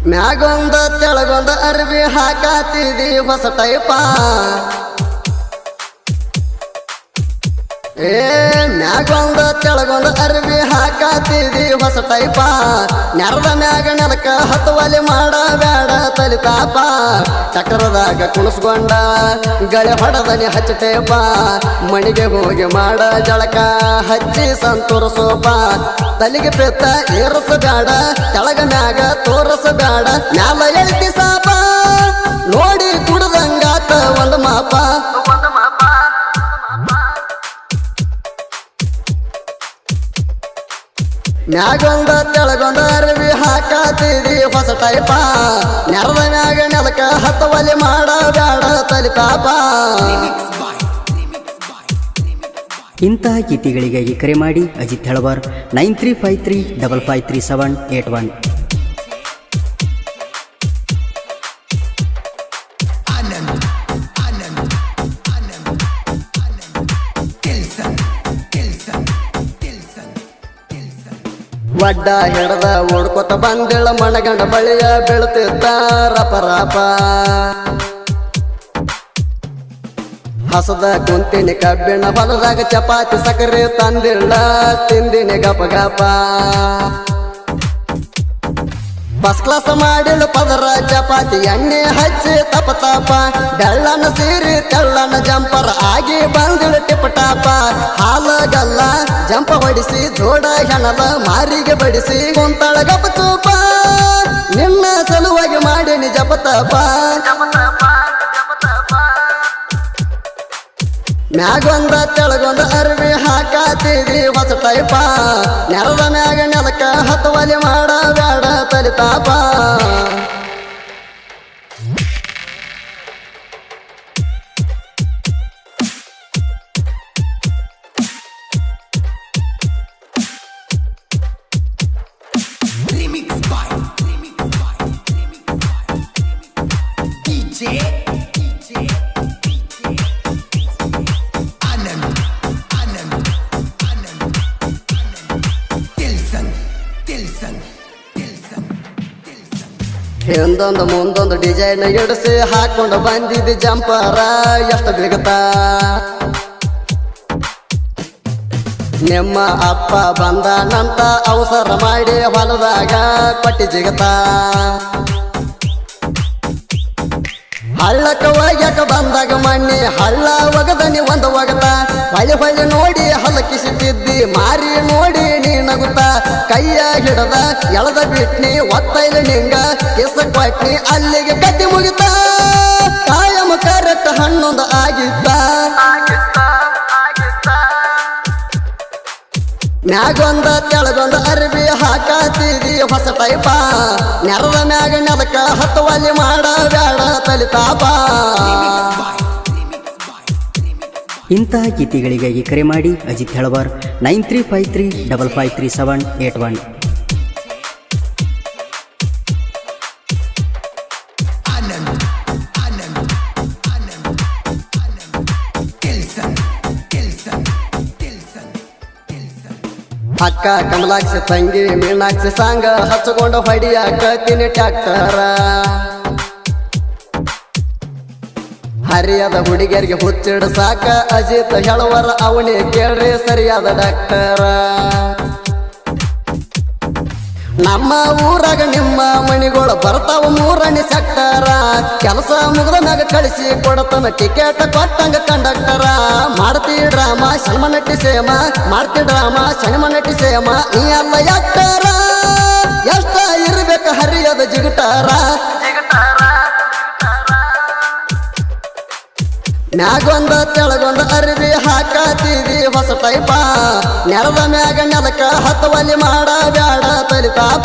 ಮ್ಯಾಗೊಂದ ತೆಳಗೊಂದ ಅರ್ಬಿ ಹಾಕಾತಿದಿ ಹೊಸ ಟೈಪ ಏ ಮ್ಯಾಗೊಂದ ತೆಳಗೊಂದ ಅರ್ಬಿ ಹಾಕಾತಿದಿ ಹೊಸ ಟೈಪ ನೆರದ ಮ್ಯಾಗ ನೆಲಕ ಹತ್ತುವಲಿ ಮಾಡ ಬೇಡ ತಲಿತಾಪ ಚಕ್ರದಾಗ ಕುಣಿಸ್ಕೊಂಡ ಗಳೆ ಹೊಡದನಿ ಹಚ್ಚ ಟೇಪ ಮಣಿಗೆ ಹೋಗಿ ಮಾಡ ಜಳಕ ಹಚ್ಚಿ ಸಂತೋರಿಸೋಪ ತಲಿಗೆ ಪೆತ್ತ ಏರಸ ಬೇಡ ತೆಳಗ ಮ್ಯಾಗ ತೋರಸ ಬೇಡ ಮ್ಯಾಲ ಎಳ್ತಿ ಸಾಪ ನೋಡಿ ಕುಡ್ದಂಗಾತ ಒಂದು ಮಾಪ ಮ್ಯಾಗೊಂದ ತೆಳಗೊಂದ ಅರವಿ ಹಾಕಾತಿದಿ ಹೊಸ ಟೈಪ ನೆರದ ಮ್ಯಾಗ ನೆಲಕ ಹತ್ತವಲಿ ಮಾಡ ಬೇಡ ತಲಿತಾಪ ಇಂತಹ ಗೀತೆಗಳಿಗಾಗಿ ಕರೆ ಮಾಡಿ Ajit Helavar nine three five three double five three seven eight one ಒಡ್ಡ ಹಿಡದ ಓಡ್ಕೊತ ಬಂದಿಳ ಮಣಗಂಡ ಬಳಿಯ ಬೀಳ್ತಿದ್ದ ರಪ ರಪ ಹಸದ ಕುಂತಿನಿ ಕಬ್ಬಿಣ ಹೊಲದಾಗ ಚಪಾತಿ ಸಕ್ಕರೆ ತಂದಿಲ್ಲ ತಿಂದಿನಿ ಗಪ ಗಪ ಬಸ್ ಕ್ಲಾಸ್ ಮಾಡಿಳು ಪದರ ಚಪಾತಿ ಎಣ್ಣೆ ಹಚ್ಚಿ ತಪ ತಪ ಬೆಳ್ಳನ ಸೀರಿ ತೆಳ್ಳನ ಜಂಪರ್ ಆಗಿ ಬಂದಿಳು ಟಿಪ್ ಟಾಪ ಹಾಲಗಲ್ಲ ಜಂಪ ಹೊಡಿಸಿ ಜೋಡ ಹೆಣಲ ಮಾರಿಗೆ ಬಡಿಸಿ ಕುಂತಳ ಗಪ ಚೂಪ ನಿನ್ನ ಸಲುವಾಗಿ ಮಾಡೀನಿ ಜಪ ತಪ ಮ್ಯಾಗೊಂದ ತೆಳಗೊಂದ ಅರ್ವಿ ಹಾಕಾತಿದಿ ಹೊಸ ಟೈಪ ನೆರದ ಮ್ಯಾಗ ನೆಲಕ ಹತ್ತವಲಿ ಮಾಡ ಬೇಡ ತಲಿತಾಪ Remix by Remix by Remix by DJ DJ DJ Anand Anand Anand Anand Tilson Tilson Tilson Tilson ಹಿಂದೊಂದು ಮುಂದೊಂದು ಡಿಸೈನ್ ಇಡಿಸಿ ಹಾಕೊಂಡು ಬಂದಿದ್ದಿ ಜಂಪರ ಎಷ್ಟು ಬಿಗತಾ ನಿಮ್ಮ ಅಪ್ಪ ಬಂದನಂತ ಅವಸರ ಮಾಡಿ ಹೊಲದಾಗ ಕೊಟ್ಟಿ ಜಿಗತ ಹಳ್ಳಕ್ಕ ಒಗ್ಯಾಕ ಬಂದಾಗ ಮಣ್ಣಿ ಹಳ್ಳ ಒಗದನಿ ಒಂದ ಒಗತ ಹೊಳಿ ಹೊಳಿ ನೋಡಿ ಹಲಕಿಸುತ್ತಿದ್ದಿ ಮಾರಿ ನೋಡಿ ನೀ ನಗುತ್ತ ಕೈಯ ಹಿಡದ ಎಳದ ಬಿಟ್ನಿ ಒತ್ತೈಲ ನಿಂಗ ಕಿಸ ಕೊಟ್ನಿ ಅಲ್ಲಿಗೆ ಕಟ್ಟಿ ಮುಗಿತ ಕಾಯಮ ಕರೆಕ್ಟ್ ಹಣ್ಣೊಂದು ಆಗಿತ್ತ ಮ್ಯಾಗೊಂದ ತೆಳಗೊಂದ ಅರ್ಬಿ ಹಾಕಾತಿದಿ ಹೊಸ ಟೈಪ ನೆರದ ಮ್ಯಾಗ ನೆಲಕ ಹತ್ತುವಲಿ ಮಾಡ ಬೇಡ ತಲಿತಾಪ ಇಂತಹ ಗೀತೆಗಳಿಗಾಗಿ ಕರೆ ಮಾಡಿ Ajit Helavar nine three five three double five three seven eight one Anand Anand Anand Anand Tilson Tilson Tilson Tilson ಅಕ್ಕ ಕಮಲಾಕ್ಷಿ ತಂಗಿ ಮೀನಾಕ್ಷಿ ಸಾಂಗ ಹಚ್ಕೊಂಡು ಹೊಡಿಯಾಕ ತಿನಿ ಟ್ಯಾಕ್ಟರ ಹರಿಯದ ಹುಡುಗಿಯರಿಗೆ ಹುಚ್ಚಿಡ ಸಾಕ ಅಜಿತ್ ಹೇಳುವರ ಅವನಿ ಕೇಳ್ರಿ ಸರಿಯಾದ ಡಾಕ್ಟರ ನಮ್ಮ ಊರಾಗ ನಿಮ್ಮ ಮಣಿಗಳು ಬರ್ತಾವ ಮೂರನೇ ಸೆಕ್ಟರ ಕೆಲಸ ಮುಗ್ದ ಮ್ಯಾಗ ಕಳಿಸಿ ಕೊಡತನ ಟಿಕೆಟ್ ಕೊಟ್ಟಂಗ ಕಂಡಕ್ಟರ ಮಾಡ್ತಿ ಡ್ರಾಮ ಶನಿಮ ನಟಿ ಸೇಮ ಮಾಡ್ತಿ ಡ್ರಾಮ ಶನಿಮ ನಟಿ ಸೇಮ ನೀ ಅಲ್ಲ ಯಾಕ್ಟರ ಎಷ್ಟ ಇರ್ಬೇಕ ಹರಿಯದ ಜಿಗಟಾರ ಮ್ಯಾಗೊಂದ ತೆಳಗೊಂದ ಅರ್ಬಿ ಹಾಕಾತಿದಿ ಹೊಸ ಟೈಪ ನೆರದ ಮ್ಯಾಗ ನೆಲಕ ಹತ್ತವಲಿ ಮಾಡ ಬೇಡ ತಲಿತಾಪ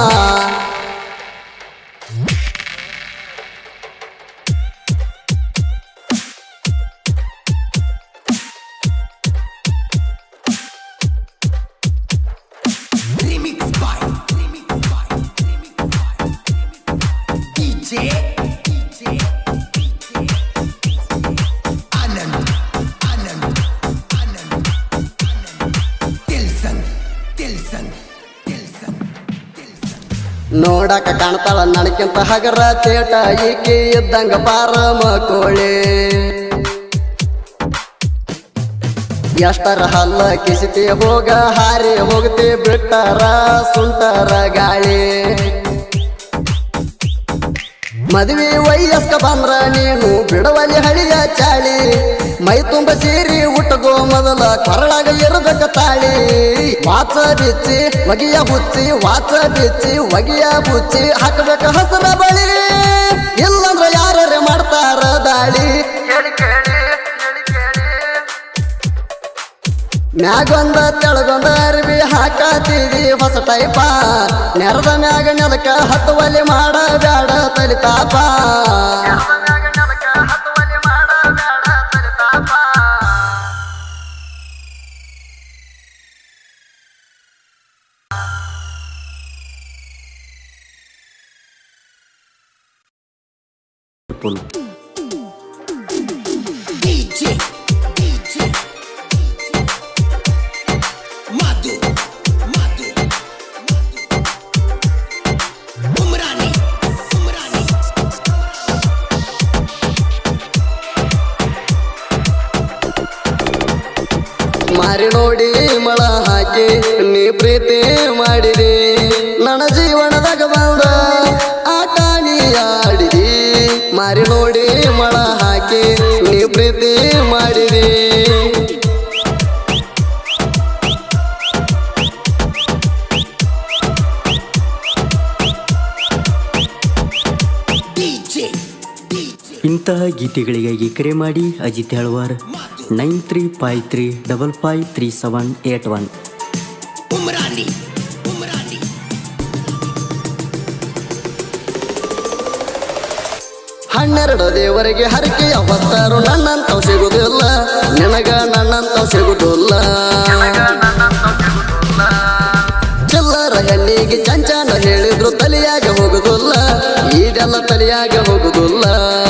Remix by Remix by Remix by DJ DJ DJ Anand Anand Anand Anand Tilson Tilson Tilson Tilson ನೋಡಕ ಕಾಣ್ತಾಳ ನನಕ್ಕಿಂತ ಹಗರ ತೇಟ ಈಕಿ ಇದ್ದಂಗ ಪಾರಮ ಕೋಳಿ ಎಷ್ಟರ ಹಲ್ಲ ಕಿಸಿತಿ ಹೋಗ ಹಾರಿ ಹೋಗ್ತಿ ಬಿಟ್ಟರ ಸುಂಟರ ಗಾಳಿ ಮದುವೆ ವಯಸ್ಕ ಬಂದ್ರ ನೀನು ಬಿಡವಲ್ಲಿ ಹಳಿಯ ಚಾಳಿ ಮೈ ತುಂಬ ಸೇರಿ ಉಟ್ಟಗೋ ಮೊದಲ ಕೊರಳಾಗ ಇರಬೇಕ ತಾಳಿ ವಾಚ ಬಿಚ್ಚಿ ಒಗಿಯ ಹುಚ್ಚಿ ವಾಚ ಬಿಚ್ಚಿ ಒಗಿಯ ಬುಚ್ಚಿ ಹಾಕಬೇಕ ಹಸರ ಬಳಿ ಇಲ್ಲಂದ್ರ ಯಾರೇ ಮಾಡ್ತಾರ ದಾಳಿ ಮ್ಯಾಗೊಂದ ತೆಳಗೊಂದ ಅರ್ವಿ ಹಾಕತೀವಿ ಹೊಸ ಟೈಪ ನೆರದ ಮ್ಯಾಗ ನೆಲಕ ಹತ್ತುವಲ್ಲಿ ಮಾಡ ಬ್ಯಾಡ ತಲಿತಾಪ full DJ, DJ, Madu, Madu, Umrani, Umrani. ಮಾರಿ ನೋಡಿ ಮಳ ಹಾಕಿ ನೀ ಪ್ರೀತಿ ಮಾಡಿದಿ ನನ್ನ ಜೀವನದಾಗ ಬಂದ ಆಟ ನೀ ಆಡಿದಿ ಮಾರಿ ನೋಡಿ ಮಳ ಹಾಕಿ ನೀ ಪ್ರೀತಿ ಮಾಡಿದಿ DJ, DJ, ಇಂತಹ ಗೀತೆಗಳಿಗಾಗಿ ಕರೆ ಮಾಡಿ Ajith Helwar nine three five three double five three seven eight one Umrani, Umrani. ಹನ್ನೆರಡು ದೇವರಿಗೆ ಹರಕೆಯ ಹೊತ್ತಾರು ನನ್ನಂತವ್ ಸಿಗುದಿಲ್ಲ ನಿನಗ ನನ್ನಂತವ್ ಸಿಗುದಿಲ್ಲ ಚಿಲ್ಲರ ಹೆಣ್ಣಿಗೆ ಚಂಚನ ಹೇಳಿದ್ರು ತಲೆಯಾಗ ಹೋಗುದಿಲ್ಲ ಈಡೆಲ್ಲ ತಲೆಯಾಗ ಹೋಗುದಿಲ್ಲ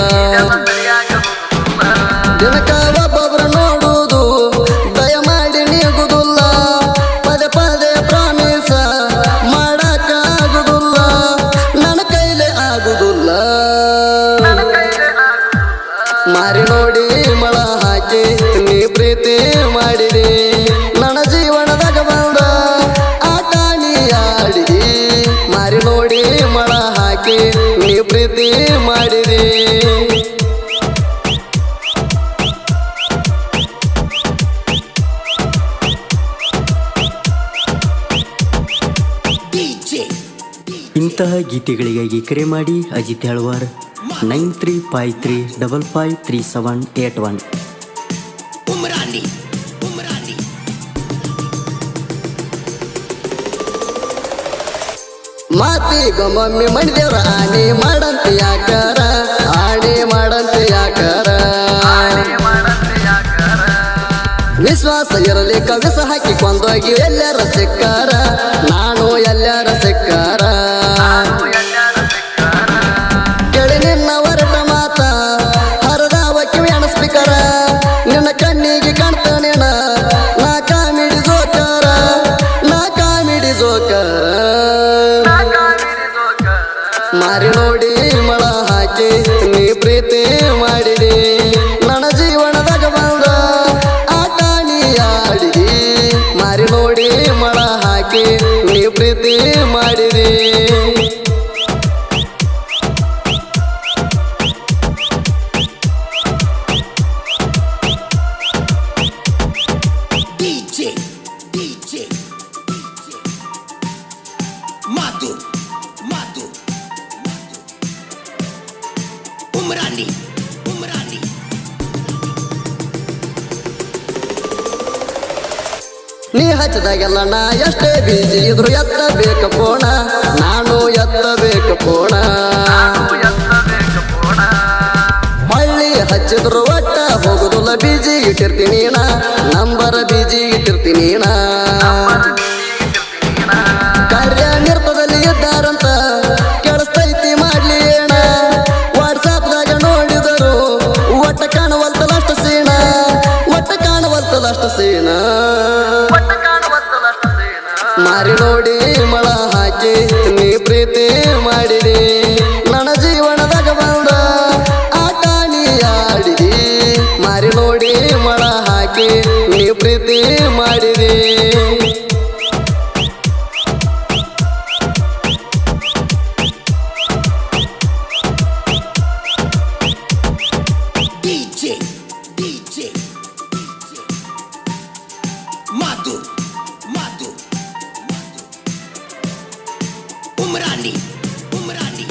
ದಿನಕ ಒಬ್ಬೊಬ್ರು ನೋಡುವುದು ದಯಮಾಡಿ ನೀಗುದಿಲ್ಲ ಪದೇ ಪದೇ ಪ್ರಾಮಿಸ ಮಾಡಕ ಆಗುದಿಲ್ಲ ನನ್ನ ಕೈಲೇ ಆಗುದಿಲ್ಲ ಮಾರಿ ನೋಡಿ ಮಳ ಹಾಕಿ ನೀ ಪ್ರೀತಿ ಮಾಡಿದಿ ನನ್ನ ಜೀವನದಾಗ ಬಂದ ಆಟ ನೀ ಆಡಿದಿ ಮಾರಿ ನೋಡಿ ಮಳ ಹಾಕಿ ನೀ ಪ್ರೀತಿ ಮಾಡಿದಿ DJ, ಇಂತಹ ಗೀತೆಗಳಿಗಾಗಿ ಕರೆ ಮಾಡಿ Ajith Helwar nine three five three double five three seven eight one Umrani, Umrani. ಮಾತಿಗೊಮ್ಮೊಮ್ಮೆ ಮಣಿದೇವ್ರ ಆಣಿ ಮಾಡಂತ ಯಾಕಾರ ಆಣಿ ಮಾಡಂತ ಯಾಕಾರ ವಿಶ್ವಾಸ ಇರಲಿ ಕವಿಸ ಹಾಕಿ ಕೊಂದೋಗಿ ಎಲ್ಲರ ಸಿಕ್ಕಾರ ನಾನು ಎಲ್ಲರ ಸಿಕ್ಕಾರ ಕೇಳಿ ನಿನ್ನ ಹೊರಟ ಮಾತ ಹರದಾವ ಕಿವಿ ಅಣಸ್ಪಿಕರ ನಿನ್ನ ಕಣ್ಣಿಗೆ ಕಾಣ್ತಾನೇನ ನಾ ಕಾಮಿಡಿ ಜೋಕಾರ ನಾ ಕಾಮಿಡಿ ಜೋಕಾರ ಮಾರಿ ನೋಡಿ ಮಳ ಹಾಕಿ ನೀ ಪ್ರೀತಿ ಮಾಡಿದಿ ನನ್ನ ಜೀವನದಾಗ ಬಂದ ಆಟ ನೀ ಆಡಿದಿ ಮಾರಿ ನೋಡಿ ಮಳ ಹಾಕಿ ನೀ ಪ್ರೀತಿ ಮಾಡಿದಿ DJ, DJ, DJ. Madu, Madu, Madu. Umrani, Umrani. ನೀ ಹಚ್ಚದಾಗೆಲ್ಲ ನಾ ಎಷ್ಟೇ ಬೀಜಿ ಇದ್ರು ಎತ್ತಬೇಕು ಪೋಣ ನಾನು ಎತ್ತಬೇಕು ಪೋಣ ಹಳ್ಳಿ ಹಚ್ಚಿದ್ರು ಒಟ್ಟ ಹೋಗುದಿಲ್ಲ ಬೀಜಿ ಇಟ್ಟಿರ್ತೀನಿ ನಾ ನಂಬರ ಬೀಜಿ ಇಟ್ಟಿರ್ತೀನಿ ನಾ ಕಾರ್ಯ ನಿರ್ಪದಲ್ಲಿ ಇದ್ದಾರಂತ ಕೆಳಸ್ತೈತಿ ಮಾಡ್ಲಿ ಏನ ವಾಟ್ಸಾಪ್ದಾಗ ನೋಡಿದರು ಒಟ್ಟ ಕಾಣುವಲ್ತಲಷ್ಟು ಸೀಣ ಒಟ್ಟ ಕಾಣುವಲ್ತಲಷ್ಟು ಸೀಣ ಮಾರಿ ನೋಡಿ ಮಳ ಹಾಕಿ ನೀ ಪ್ರೀತಿ DJ, Madhu, Madhu, Umrani, Umrani.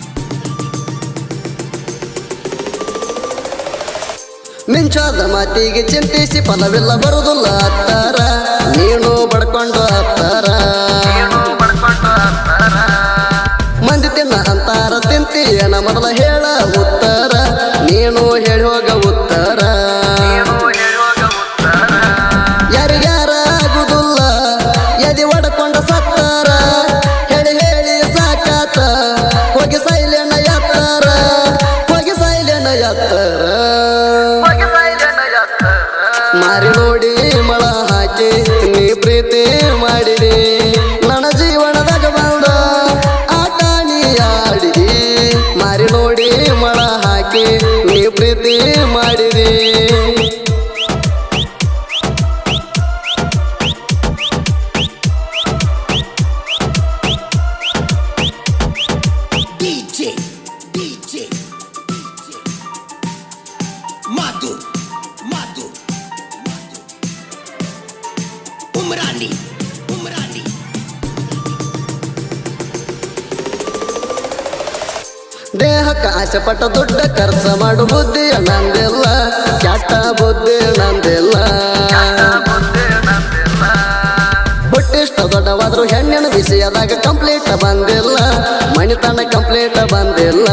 ಮಿಂಚಾದ ಮಾತಿಗೆ ಚಿಂತಿಸಿ ಫಲವಿಲ್ಲ ಬರುದಿಲ್ಲ ಅತ್ತಾರ ನೀನು ಬಡ್ಕೊಂಡು ಅತ್ತಾರ ಮಂದಿ ತಿನ್ನ ಅಂತಾರ ತಿಂತೀಯನ ಮೊದಲ ಹೇಳ ಉತ್ತರ ನೀನು ಹೇಳಿ ಹೋಗ ಉತ್ತರ ಯಾರಿಗ್ಯಾರ ಆಗುದಿಲ್ಲ ಎದಿ ಒಡ್ಕೊಂಡ ಸತ್ತಾರ ಹೇಳಿ ಹೇಳಿ ಸಾಕಾತ ಹೋಗಿ ಸೈಲೆನ ಎತ್ತಾರ ಹೋಗಿ ಸೈಲೆನ ಎತ್ತಾರ ಮಾರಿ ನೋಡಿ ಮಳ ಹಾಕಿ ನೀ ಪ್ರೀತಿ ಮಾಡಿರಿ ನನ್ನ ಜೀವನದಾಗ ಬಂದ ಆಟ ನೀ ಆಡಿರಿ ಮಾರಿ ನೋಡಿ ಮಳ ಹಾಕಿ ನೀ ಪ್ರೀತಿ ಮಾಡಿರಿ DJ, DJ, Madhu, Madhu, Umrani, Umrani. ದೇಹಕ್ಕೆ ಆಸೆ ಪಟ್ಟ ದುಡ್ಡ ಖರ್ಚ ಮಾಡು ಬುದ್ಧಿ ನಂದಿಲ್ಲ ಕೆಟ್ಟ ಬುದ್ಧಿ ನಂದಿಲ್ಲ ಹುಟ್ಟಿಷ್ಟ ದೊಡ್ಡವಾದ್ರು ಹೆಣ್ಣಿನ ವಿಷಯದಾಗ ಕಂಪ್ಲೀಟ್ ಬಂದಿಲ್ಲ ಮಣಿತನ ಕಂಪ್ಲೀಟ್ ಬಂದಿಲ್ಲ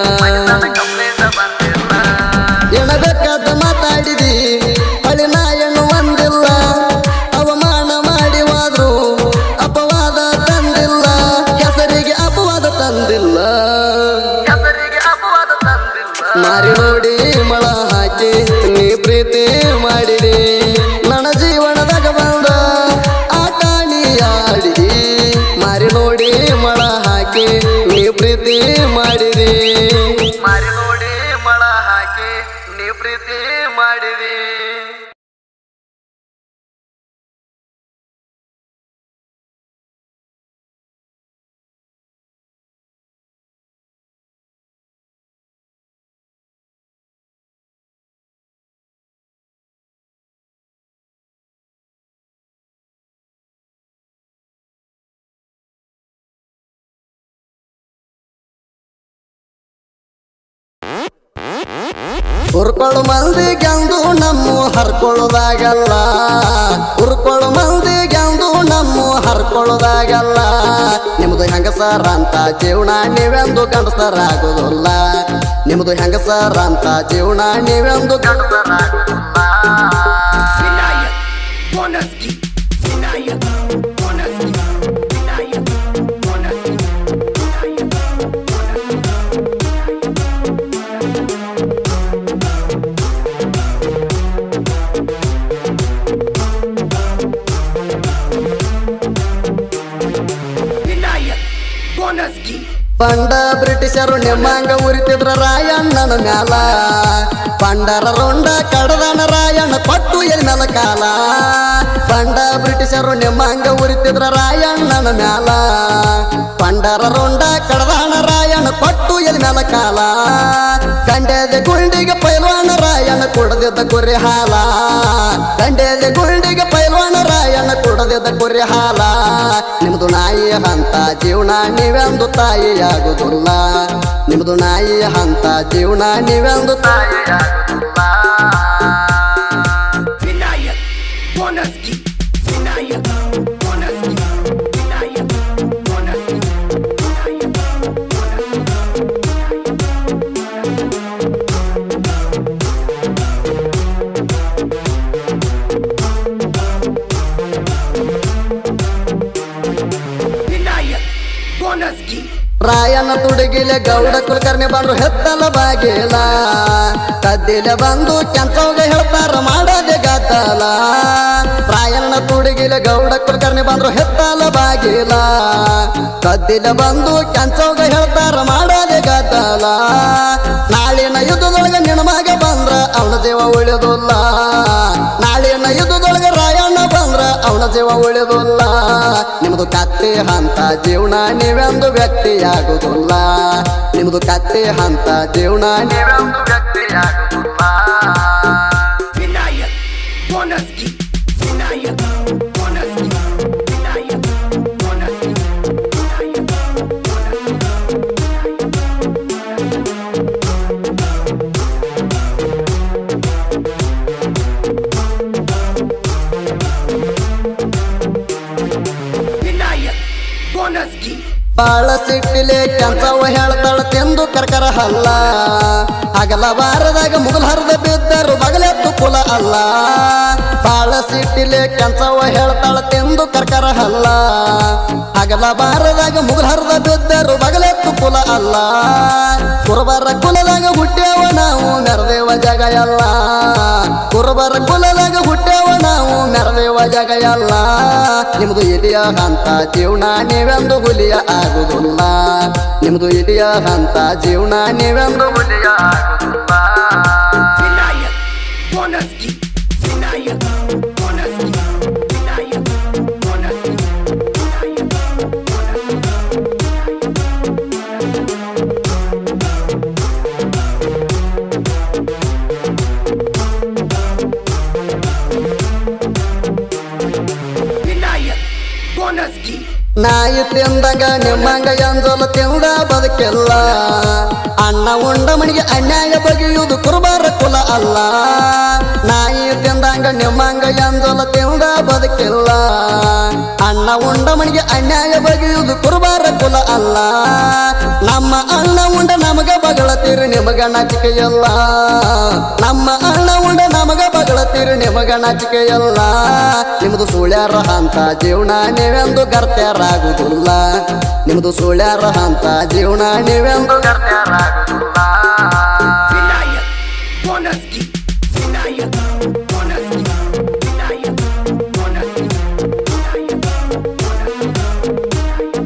ಎಣಬೇಕಾದ ಮಾತಾಡಿದಿ ಹಳಿನ ಹೆಣ್ಣು ಒಂದಿಲ್ಲ ಅವಮಾನ ಮಾಡಿ ಹೋದ್ರು ಅಪವಾದ ತಂದಿಲ್ಲ ಹೆಸರಿಗೆ ಅಪವಾದ ತಂದಿಲ್ಲ ಮಾರಿ ನೋಡಿ ಮಳ ಹಾಕಿ ನೀ ಪ್ರೀತಿ ಮಾಡಿರಿ ನನ್ನ ಜೀವನದಾಗ ಬಂದ ಆಟ ನೀ ಆಡಿರಿ ಮಾರಿ ನೋಡಿ ಮಳ ಹಾಕಿ ನೀ ಪ್ರೀತಿ ಮಾಡಿರಿ ಮಾರಿ ನೋಡಿ ಮಳ ಹಾಕಿ ನೀ ಪ್ರೀತಿ ಮಾಡಿರಿ ಹುರ್ಕೊಳ್ಳು ಮಂದಿ ಗೆಂದು ನಮ್ಮ ಹರ್ಕೊಳ್ಳೋದಾಗಲ್ಲ ಹುರ್ಕೊಳ್ಳು ಮಂದಿ ಗೆಂದು ನಮ್ಮ ಹರ್ಕೊಳ್ಳೋದಾಗಲ್ಲ ನಿಮ್ದು ಹೆಂಗಸರ ಅಂತ ಜೀವನ ನೀವೆಂದು ಗಂಡಸರಾಗೋದಿಲ್ಲ ನಿಮ್ದು ಹೆಂಗಸರ ಅಂತ ಜೀವನ ನೀವೆಂದು ಗಂಡಸರಾಗೋದಿಲ್ಲ Vinayak, Bonaski, Vinayak, Bonaski, Vinayak, Bonaski, Vinayak, Bonaski. Vinayak, Bonaski. ಪಂಡ ಬ್ರಿಟಿಷರು ನಿಮ್ಮಂಗ ಉರಿತಿದ್ರ ರಾಯಣ್ಣನ ಮ್ಯಾಲ ಪಂಡರ ರೊಂಡ ಕಡದನ ರಾಯಣ್ಣ ಕೊಟ್ಟು ಎಲ್ ಮ್ಯಾಲ ಕಾಲ ಪಂಡ ಬ್ರಿಟಿಷರು ನಿಮ್ಮಂಗ ಉರಿತಿದ್ರ ರಾಯಣ್ಣನ ಮ್ಯಾಲ ಪಂಡರ ರೊಂಡ ಕಡದಾಣ ರಾಯಣ್ಣ ಕೊಟ್ಟು ಎಲ್ ಮ್ಯಾಲ ಕಾಲ ಗಂಡೆದ ಗುಂಡಿಗೆ ಪೈಲ್ವಾನ ರಾಯಣ್ಣ ಕುಡದಿದ್ದ ಕುರಿ ಹಾಲ ಗಂಡೆದ ಗುಂಡಿಗೆ ಪೈಲ್ವಾನ ರಾಯಣ್ಣ ಕುಡದಿದ್ದ ಕುರಿ ಹಾಲ ನಿಮ್ದು ನಾಯಿ ಹಂತ ಜೀವನ ನೀವೆಂದು ತಾಯಿ ಆಗುದಿಲ್ಲ ನಿಮ್ದು ನಾಯಿ ಹಂತ ಜೀವನ ನೀವೆಂದು ತಾಯಿ ಆಗುದಿಲ್ಲ Vinayak, Bonaski, Vinayak, Bonaski, Vinayak, Bonaski, Vinayak, Bonaski. Vinayak, Bonaski. ರಾಯನ ತುಡುಗಿಲೆ ಗೌಡ ಕುಲಕರ್ಣಿ ಬಂದ್ರು ಹೆತ್ತಲ ಬಾಗಿಲ ಕದ್ದಿಲೆ ಬಂದು ಕೆಂಚೋಗ ಹೇಳ್ತಾರ ಮಾಡದೆ ಗದ್ದಲ ರಾಯನ ತುಡುಗಿಲೆ ಗೌಡ ಕುಲಕರ್ಣಿ ಬಂದ್ರು ಹೆತ್ತಲ ಬಾಗಿಲ ಕದ್ದಿಲೆ ಬಂದು ಕೆಂಚೋಗ ಹೇಳ್ತಾರ ಮಾಡದೆ ಗದ್ದಲ ನಾಳಿನ ಯುದ್ಧದೊಳಗ ನಿನ್ನ ಮಗ ಬಂದ್ರ ಅವನ ಜೀವ ಉಳಿಯೋದಿಲ್ಲ ನಾಳಿನ ಯುದ್ಧದೊಳಗ ರಾಯಣ್ಣ ಬಂದ್ರ ಅವನ ಜೀವ ಉಳಿಯೋದಿಲ್ಲ ನಿಮ್ದು ಕತ್ತಿ ಹಂತ ಜೀವನ ನೀವೆಂದು ವ್ಯಕ್ತಿ ಆಗುದಿಲ್ಲ ನಿಮ್ದು ಕತ್ತಿ ಹಂತ ಜೀವನ ನೀವೆಂದು ವ್ಯಕ್ತಿ ಆಗುದಿಲ್ಲ ಬಾಳ ಸಿಟ್ಟಿಲೆ ಕೆಂಚವ ಹೇಳ್ತಾಳ ತೆಂದು ಕರ್ಕರ ಹಲ್ಲ ಹಗಲ ಬಾರದಾಗ ಮುಗಲ್ ಹರಿದ ಬಿದ್ದರು ಬಗಲೆತ್ತು ಕುಲ ಅಲ್ಲ ಬಾಳ ಸಿಟ್ಟಿಲೆ ಕೆಂಚವ ಹೇಳ್ತಾಳ ತೆಂದು ಕರ್ಕರ ಹಲ್ಲ ಹಗಲ ಬಾರದಾಗ ಮುಗಲ್ ಹರಿದ ಬಿದ್ದರು ಬಗಲೆತ್ತು ಕುಲ ಅಲ್ಲ ಕುರುಬರ ಕುಲದಾಗ ಹುಟ್ಟ್ಯಾವ ನಾವು ಮೆರದೇವ ಜಗ ಎಲ್ಲ ಕುರುಬರ ಕುಲದಾಗ ಹುಟ್ಟ್ಯಾವ ನಾವು ಮೆರದೇವ ಜಗ ಎಲ್ಲ ನಿಮ್ದು ಇದೆಯ ಹಂತ ಜೀವನ ನೀವೆಂದು ಹುಲಿಯ ಆಗುದಿಲ್ಲ ನಿಮ್ದು ಇದೆಯ ಹಂತ ಜೀವನ ನೀವೆಂದು ಹುಲಿಯ ಆಗುದಿಲ್ಲ Vinayak, Bonaski, Vinayak, Bonaski, Vinayak, Bonaski, Vinayak, Bonaski. Vinayak, Bonaski, ನಾಯಿ ತಿಂದಂಗ ನಿಮ್ಮಂಗ ಎಂಜಲ ತಿಂದ ಬದುಕಿಲ್ಲ ಅಣ್ಣ ಉಂಡ ಮಣಿಗೆ ಅನ್ಯಾಯ ಬಗೆಯುವುದು ಕುರುಬಾರ ಕುಲ ಅಲ್ಲ ನಾಯಿ ತಿಂದಂಗ ನಿಮ್ಮಂಗ ಎಂಜಲ ತಿಂದ ಬದುಕಿಲ್ಲ ಅಣ್ಣ ಉಂಡ ಮಣಿಗೆ ಅನ್ಯಾಯ ಬಗೆಯುವುದು ಕುರುಬಾರ ಕುಲ ಅಲ್ಲ ನಮ್ಮ ಅಣ್ಣ ಉಂಡ ನಮಗ ಬಗಳತೀರಿ ನಿಮಗ ನಾಚಿಕೆಯಲ್ಲ ನಮ್ಮ ಅಣ್ಣ ಉಂಡ ನಮಗ ಬಗಳತೀರಿ ನಿಮಗ ನಾಚಿಕೆಯಲ್ಲ ನಿಮ್ದು ಸುಳ್ಯಾರ ಹಂತ ಜೀವನ ನೀವೆಂದು ಗರ್ತ್ಯಾರಾಗುದಿಲ್ಲ ನಿಮ್ದು ಸುಳ್ಯಾರ ಹಂತ ಜೀವನ ನೀವೆಂದು ಗರ್ತ್ಯಾರಾಗುದಿಲ್ಲ Vinayak, Bonaski, Vinayak, Bonaski, Vinayak, Bonaski, Vinayak, Bonaski.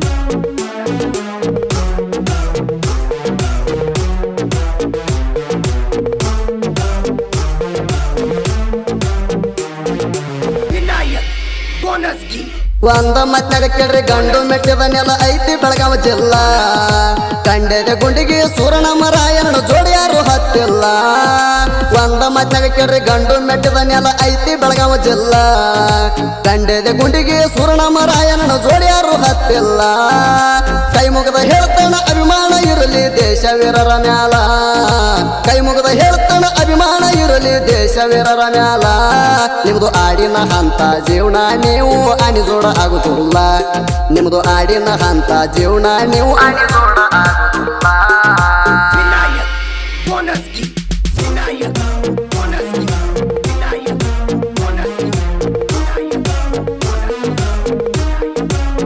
Vinayak, Bonaski, ಒಂದ ಮತ್ನಾಗ ಕೇಳ್ರಿ ಗಂಡು ಮೆಟ್ಟಿದ ನೆಲ ಐತಿ ಬೆಳಗಾವ ಜಿಲ್ಲಾ ಕಂಡೆದ ಗುಂಡಿಗೆ ಸೂರಣ ಮರಾಯಣ ಜೋಡಿ ಯಾರು ಹತ್ತಿಲ್ಲ ಒಂದ ಮತ್ನಾಗ ಕೇಳ್ರಿ ಗಂಡು ಮೆಟ್ಟಿದ ನೆಲ ಐತಿ ಬೆಳಗಾವ ಜಿಲ್ಲಾ ಕಂಡೆದ ಗುಂಡಿಗೆ ಸೂರಣ ಮರಾಯಣ ಜೋಡಿ ಯಾರು ಹತ್ತಿಲ್ಲ ಕೈ ಮುಗದ ಹೇಳ್ತಾನ ಅಭಿಮಾನ ಇರಲಿ ದೇಶ ವೀರರ ಮ್ಯಾಲ ಕೈ ಮುಗದ ಹೇಳ್ತಾನ ಅಭಿಮಾನ ಇರಲಿ ದೇಶ ವೀರರ ಮ್ಯಾಲ ನಿಮ್ದು ಆಡಿನ ಹಂತ ಜೀವನ ನೀವು ಅಣಿಜೋಡ ಆಗುತ್ತಿಲ್ಲ ನಿಮ್ದು ಆಡಿನ ಹಂತ ಜೀವನ ನೀವು ಅಣಿಜೋಡ ಆಗುತ್ತಿಲ್ಲ Vinayak, Bonaski, Vinayak, Bonaski, Vinayak, Bonaski, Vinayak, Bonaski.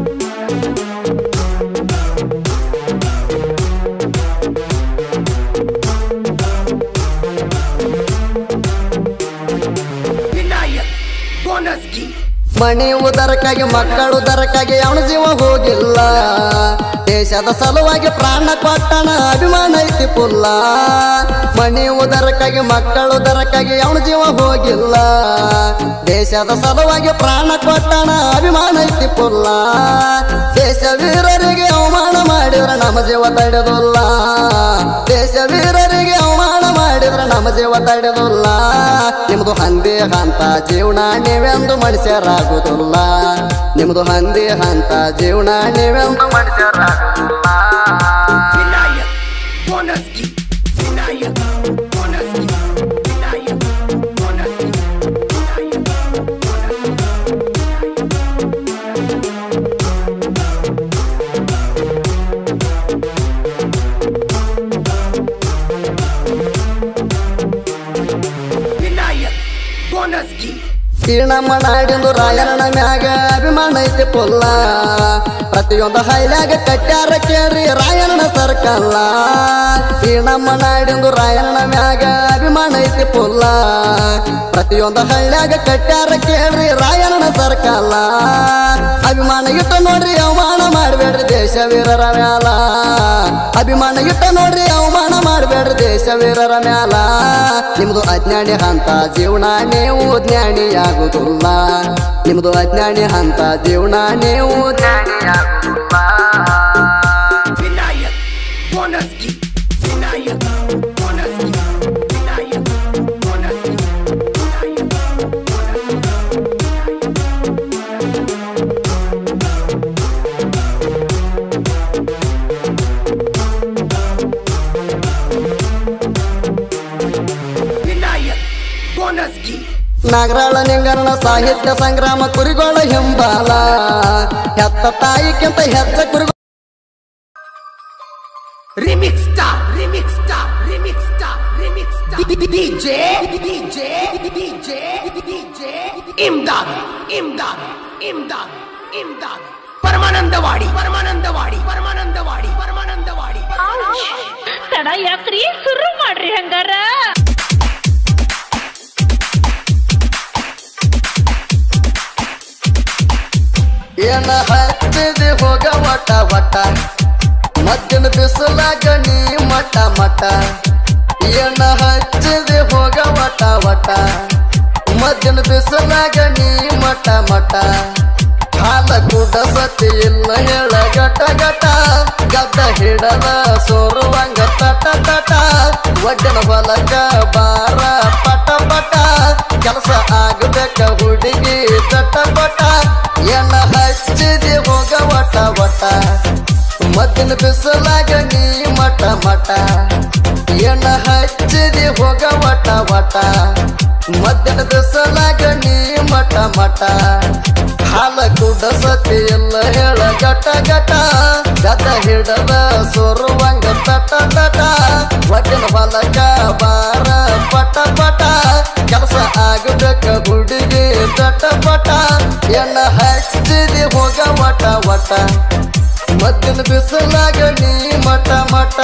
Vinayak, Bonaski, ಮಣಿ ಉದರಕ್ಕಾಗಿ ಮಕ್ಕಳು ದರಕ್ಕಾಗಿ ಅವನ ಜೀವ ಹೋಗಿಲ್ಲ ದೇಶದ ಸಲುವಾಗಿ ಪ್ರಾಣ ಕೊಟ್ಟಣ ಅಭಿಮಾನ ಐತಿ ಪುಲ್ಲ ಮಣಿ ಉದರಕ್ಕಾಗಿ ಮಕ್ಕಳು ದರಕ್ಕಾಗಿ ಅವನ ಜೀವ ಹೋಗಿಲ್ಲ ದೇಶದ ಸಲುವಾಗಿ ಪ್ರಾಣ ಕೊಟ್ಟಣ ಅಭಿಮಾನ ಐತಿ ಪುಲ್ಲ ದೇಶ ವೀರರಿಗೆ ಅವಮಾನ ಮಾಡಿದ್ರ ನಮ್ಮ ಜೀವ ತಡೆದಿಲ್ಲ ದೇಶ ವೀರರಿಗೆ ಅವಮಾನ ಮಾಡಿದ್ರ ನಮ್ಮ ಜೀವ ತಡೆದಿಲ್ಲ ನಿಮ್ದು ಹಂದಿ ಹಂತ ಜೀವನ ನೀವೆಂದು ಮನುಷ್ಯರಾಗುದಿಲ್ಲ ನಿಮ್ದು ಹಂದಿ ಹಂತ ಜೀವನ ನೀವೆಂದು ಮನುಷ್ಯರಾಗುದಿಲ್ಲ Vinayak, Bonaski, Vinayak, Bonaski, Vinayak, Bonaski, Vinayak, Bonaski. Vinayak, Bonaski, ಈ ನಮ್ಮ ನಾಡಿಂದು ರಾಯಣ್ಣ ಮ್ಯಾಗ ಅಭಿಮಾನ ಐತಿ ಪುಲ್ಲ ಪ್ರತಿಯೊಂದು ಹೈಲ್ಯಾಗ ಕಟ್ಯಾರ ಕೇಳ್ರಿ ರಾಯಣ್ಣ ಸರ್ಕಲ್ಲ ಈ ನಮ್ಮ ನಾಡಿಂದು ರಾಯಣ್ಣ ಮ್ಯಾಗ ಅಭಿಮಾನ ಐತಿ ಪುಲ್ಲ ಪ್ರತಿಯೊಂದು ಹಳ್ಳ್ಯಾಗ ಕಟ್ಯಾರ ಕೇಳ್ರಿ ರಾಯಣ್ಣ ಸರ್ಕಲ್ಲ ಅಭಿಮಾನ ಇಟ್ಟ ನೋಡ್ರಿ ಅವಮಾನ ಮಾಡಬೇಡ್ರಿ ದೇಶ ವೀರರ ಮ್ಯಾಲ ಅಭಿಮಾನ ಇಟ್ಟ ನೋಡ್ರಿ ಅವಮಾನ ಮಾಡಬೇಡ್ರಿ ದೇಶ ವೀರರ ಮ್ಯಾಲ ನಿಮ್ದು ಅಜ್ಞಾನಿ ಹಂತ ಜೀವನ ನೀವು ಜ್ಞಾನಿ ಆಗುದಿಲ್ಲ ನಿಮ್ದು ಅಜ್ಞಾನಿ ಹಂತ ಜೀವನ ನೀವು ಜ್ಞಾನಿ ಆಗುದಿಲ್ಲ Vinayak, Bonaski, Vinayak, Bonaski, Vinayak, Bonaski, Vinayak, Bonaski. Vinayak, Bonaski, Nagaral ನಿಂಗರಣ ಸಾಹಿತ್ಯ ಸಂಗ್ರಾಮ ಕುರಿಗೋಳ ಹಿಂಬಾಲ ಹೆತ್ತ ತಾಯಿಕ್ಕಿಂತ ಹೆಚ್ಚ ಕುರಿಗೋಳ Remix star, remix star, remix star, remix star. DJ, DJ, DJ, DJ. Imdad, Imdad, Imdad, Imdad. Paramanandawadi Paramanandawadi Paramanandawadi Paramanandawadi ತಡ ಯಾಕ್ರಿ ಶುರು ಮಾಡ್ರಿ ಹಂಗಾರ ಏನ ಹಚ್ಚಿದಿ ಹೋಗ ವಟ ವಟ ಮದ್ದಿನ ಬಿಸಿಲಾಗ ನೀ ಮಟ ಮಟ ಏನ ಹಚ್ಚಿದಿ ಹೋಗ ವಟ ವಟ ಮದ್ದಿನ ಬಿಸಿಲಾಗ ನೀ ಮಟ ಮಟ ಹಾಲ ಕುಡ ಸತಿ ಇಲ್ಲ ಹೇಳ ಗಟ ಗಟ ಗದ್ದ ಹಿಡದ ಸೋರುವಂಗ ತಟ ತಟ ಒಡ್ಡನ ಹೊಲಕ ಬಾರ ಪಟ ಪಟ ಕೆಲಸ ಆಗಬೇಕ ಹುಡುಗಿ ಚಟ ಪಟ ಎಣ್ಣ ಹಚ್ಚಿದಿ ಹೋಗ ವಟ ವಟ ಮದ್ದಿನ ಬಿಸಿಲಾಗ ನೀ ಮಟ ಮಟ ಎಣ್ಣ ಹಚ್ಚಿದಿ ಹೋಗ ವಟ ವಟ ಮದ್ದಿನ ಬಿಸಿಲಾಗ ನೀ ಮಟ ಮಟ ಹಾಲ ಕುಡ ಸತಿ ಇಲ್ಲ ಹೇಳ ಗಟ ಗಟ ಗದ ಹಿಡದ ಸೋರುವಂಗ ತಟ ತಟ ಒಟ್ಟಿನ ಹೊಲಕ ಬಾರ ಪಟ ಪಟ ಕೆಲಸ ಆಗಬೇಕ ಹುಡುಗಿ ಚಟ ಪಟ ಎಣ್ಣ ಹಚ್ಚಿದಿ ಹೋಗ ವಟ ವಟ ಮದ್ದಿನ ಬಿಸಿಲಾಗ ನೀ ಮಟ ಮಟ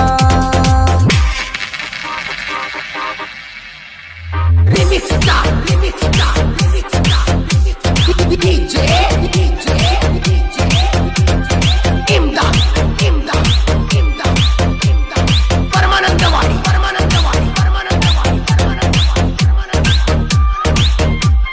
Remix star, remix star, remix star, remix star. DJ, DJ, DJ. Imdad, Imdad, Imdad, Imdad. Paramanandawadi Paramanandawadi Paramanandawadi Paramanandawadi Paramanandawadi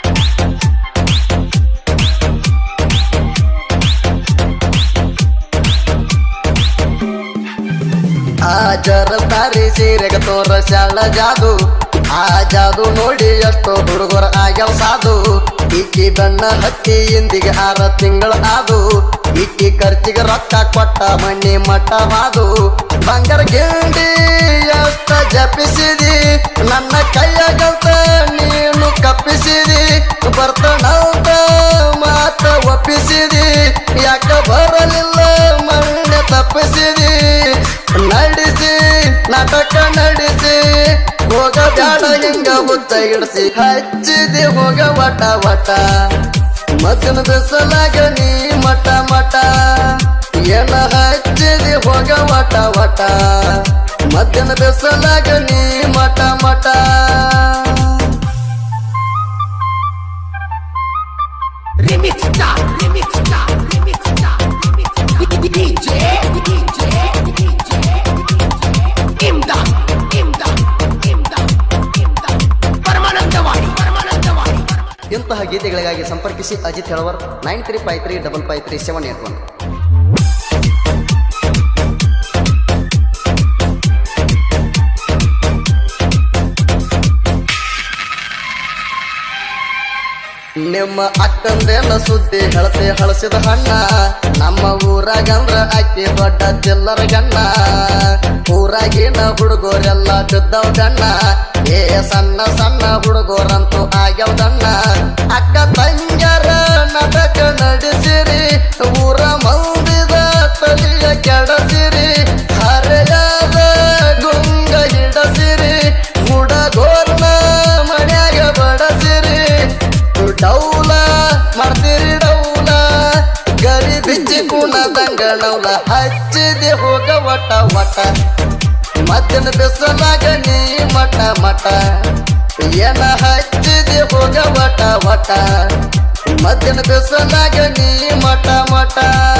ಆ ಜರ ತಾರಿ ಸೀರೆಗ ತೋರ ಶಾಳ ಜಾದು ಆ ಜಾದು ನೋಡಿ ಎಷ್ಟೋ ಹುಡುಗರ ಆಗ್ಯಾವ ಸಾಧು ಈಕಿ ಬಣ್ಣ ಹತ್ತಿ ಇಂದಿಗೆ ಆರ ತಿಂಗಳ ಆದು ಈಕಿ ಖರ್ಚಿಗೆ ರೊಕ್ಕ ಕೊಟ್ಟ ಮಣ್ಣಿ ಮಟ್ಟವಾದು ಬಂಗಾರ ಗಿಂಡಿ ಎಷ್ಟ ಜಪಿಸಿದಿ ನನ್ನ ಕೈಯಾಗಂತ ನೀನು ಕಪ್ಪಿಸಿದಿ ಬರ್ತನಂತ ಮಾತ ಒಪ್ಪಿಸಿದಿ ಯಾಕ ಬರಲಿಲ್ಲ ಮಣ್ಣೆ ತಪ್ಪಿಸಿದಿ ನಡೆಸಿ ನಾಟಕ ನಡೆಸಿ ಹೋಗ ಬ್ಯಾಡ ಹಿಂಗ ಹುತ್ತ ಇಡಿಸಿ ಹಚ್ಚಿದಿ ಹೋಗ ವಟ ವಟ ಮದ್ದಿನ ಬಿಸಲಾಗ ನೀ ಮಟ ಮಟ ಏನ ಹಚ್ಚಿದಿ ಹೋಗ ವಟ ವಟ ಮದ್ದಿನ ಬಿಸಲಾಗ ನೀ ಮಟ ಮಟ Remix star, remix star, remix star, remix star. DJ, DJ, DJ, Imdad, Imdad, Imdad, Imdad. Paramanandawadi Paramanandawadi ಇಂತಹ ಗೀತೆಗಳಿಗಾಗಿ ಸಂಪರ್ಕಿಸಿ Ajit Helavar nine three five three double five three seven eight one ನಿಮ್ಮ ಅಕ್ಕಂದೇನ ಸುದ್ದಿ ಹೆಳತೆ ಹಳಸಿದ ಹಣ್ಣ ನಮ್ಮ ಊರಾಗಂದ್ರ ಅಕ್ಕಿ ದೊಡ್ಡ ಚಿಲ್ಲರ ಗಣ್ಣ ಊರಾಗಿನ ಹುಡುಗರೆಲ್ಲ ಬಿದ್ದವ್ ಗಣ್ಣ ಏ ಸಣ್ಣ ಸಣ್ಣ ಹುಡುಗರಂತೂ ಆಗ್ಯಾವ ಗಣ್ಣ ಅಕ್ಕ ತಂಗ್ಯಾರ ನಾಟಕ ನಡೆಸಿರಿ ಊರ ಮಂದಿದ ತಲಿಯ ಕೆಡಸಿರಿ ಹರೆಯಾದ ಗುಂಗ ಹಿಡಸಿರಿ ಹುಡಗೋರ್ನ ಮನ್ಯಾಗ ಬಡಸಿರಿ ಡೌಲ ಮಾಡ್ತೀರಿ ಡೌಲ ಗರಿ ಬಿಚ್ಚಿ ಕುಣ ದಂಗಳೌಲ ಹಚ್ಚಿದೆ ಹೋಗ ವಟ ವಟ ಮದ್ದಿನ ಬಿಸಲಾಗ ನೀ ಮಟ ಮಟ ಏನ ಹಚ್ಚಿದೆ ಹೋಗ ವಟ ವಟ ಮದ್ದಿನ ಬಿಸಲಾಗ ನೀ ಮಟ ಮಟ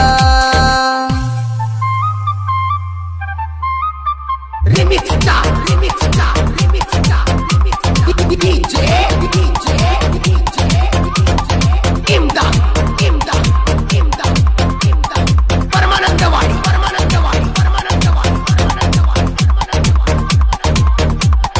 Remix star, remix star, remix star, remix star. DJ, DJ, DJ, Imdad, Imdad, Imdad, Imdad. Paramanandawadi Paramanandawadi Paramanandawadi Paramanandawadi Paramanandawadi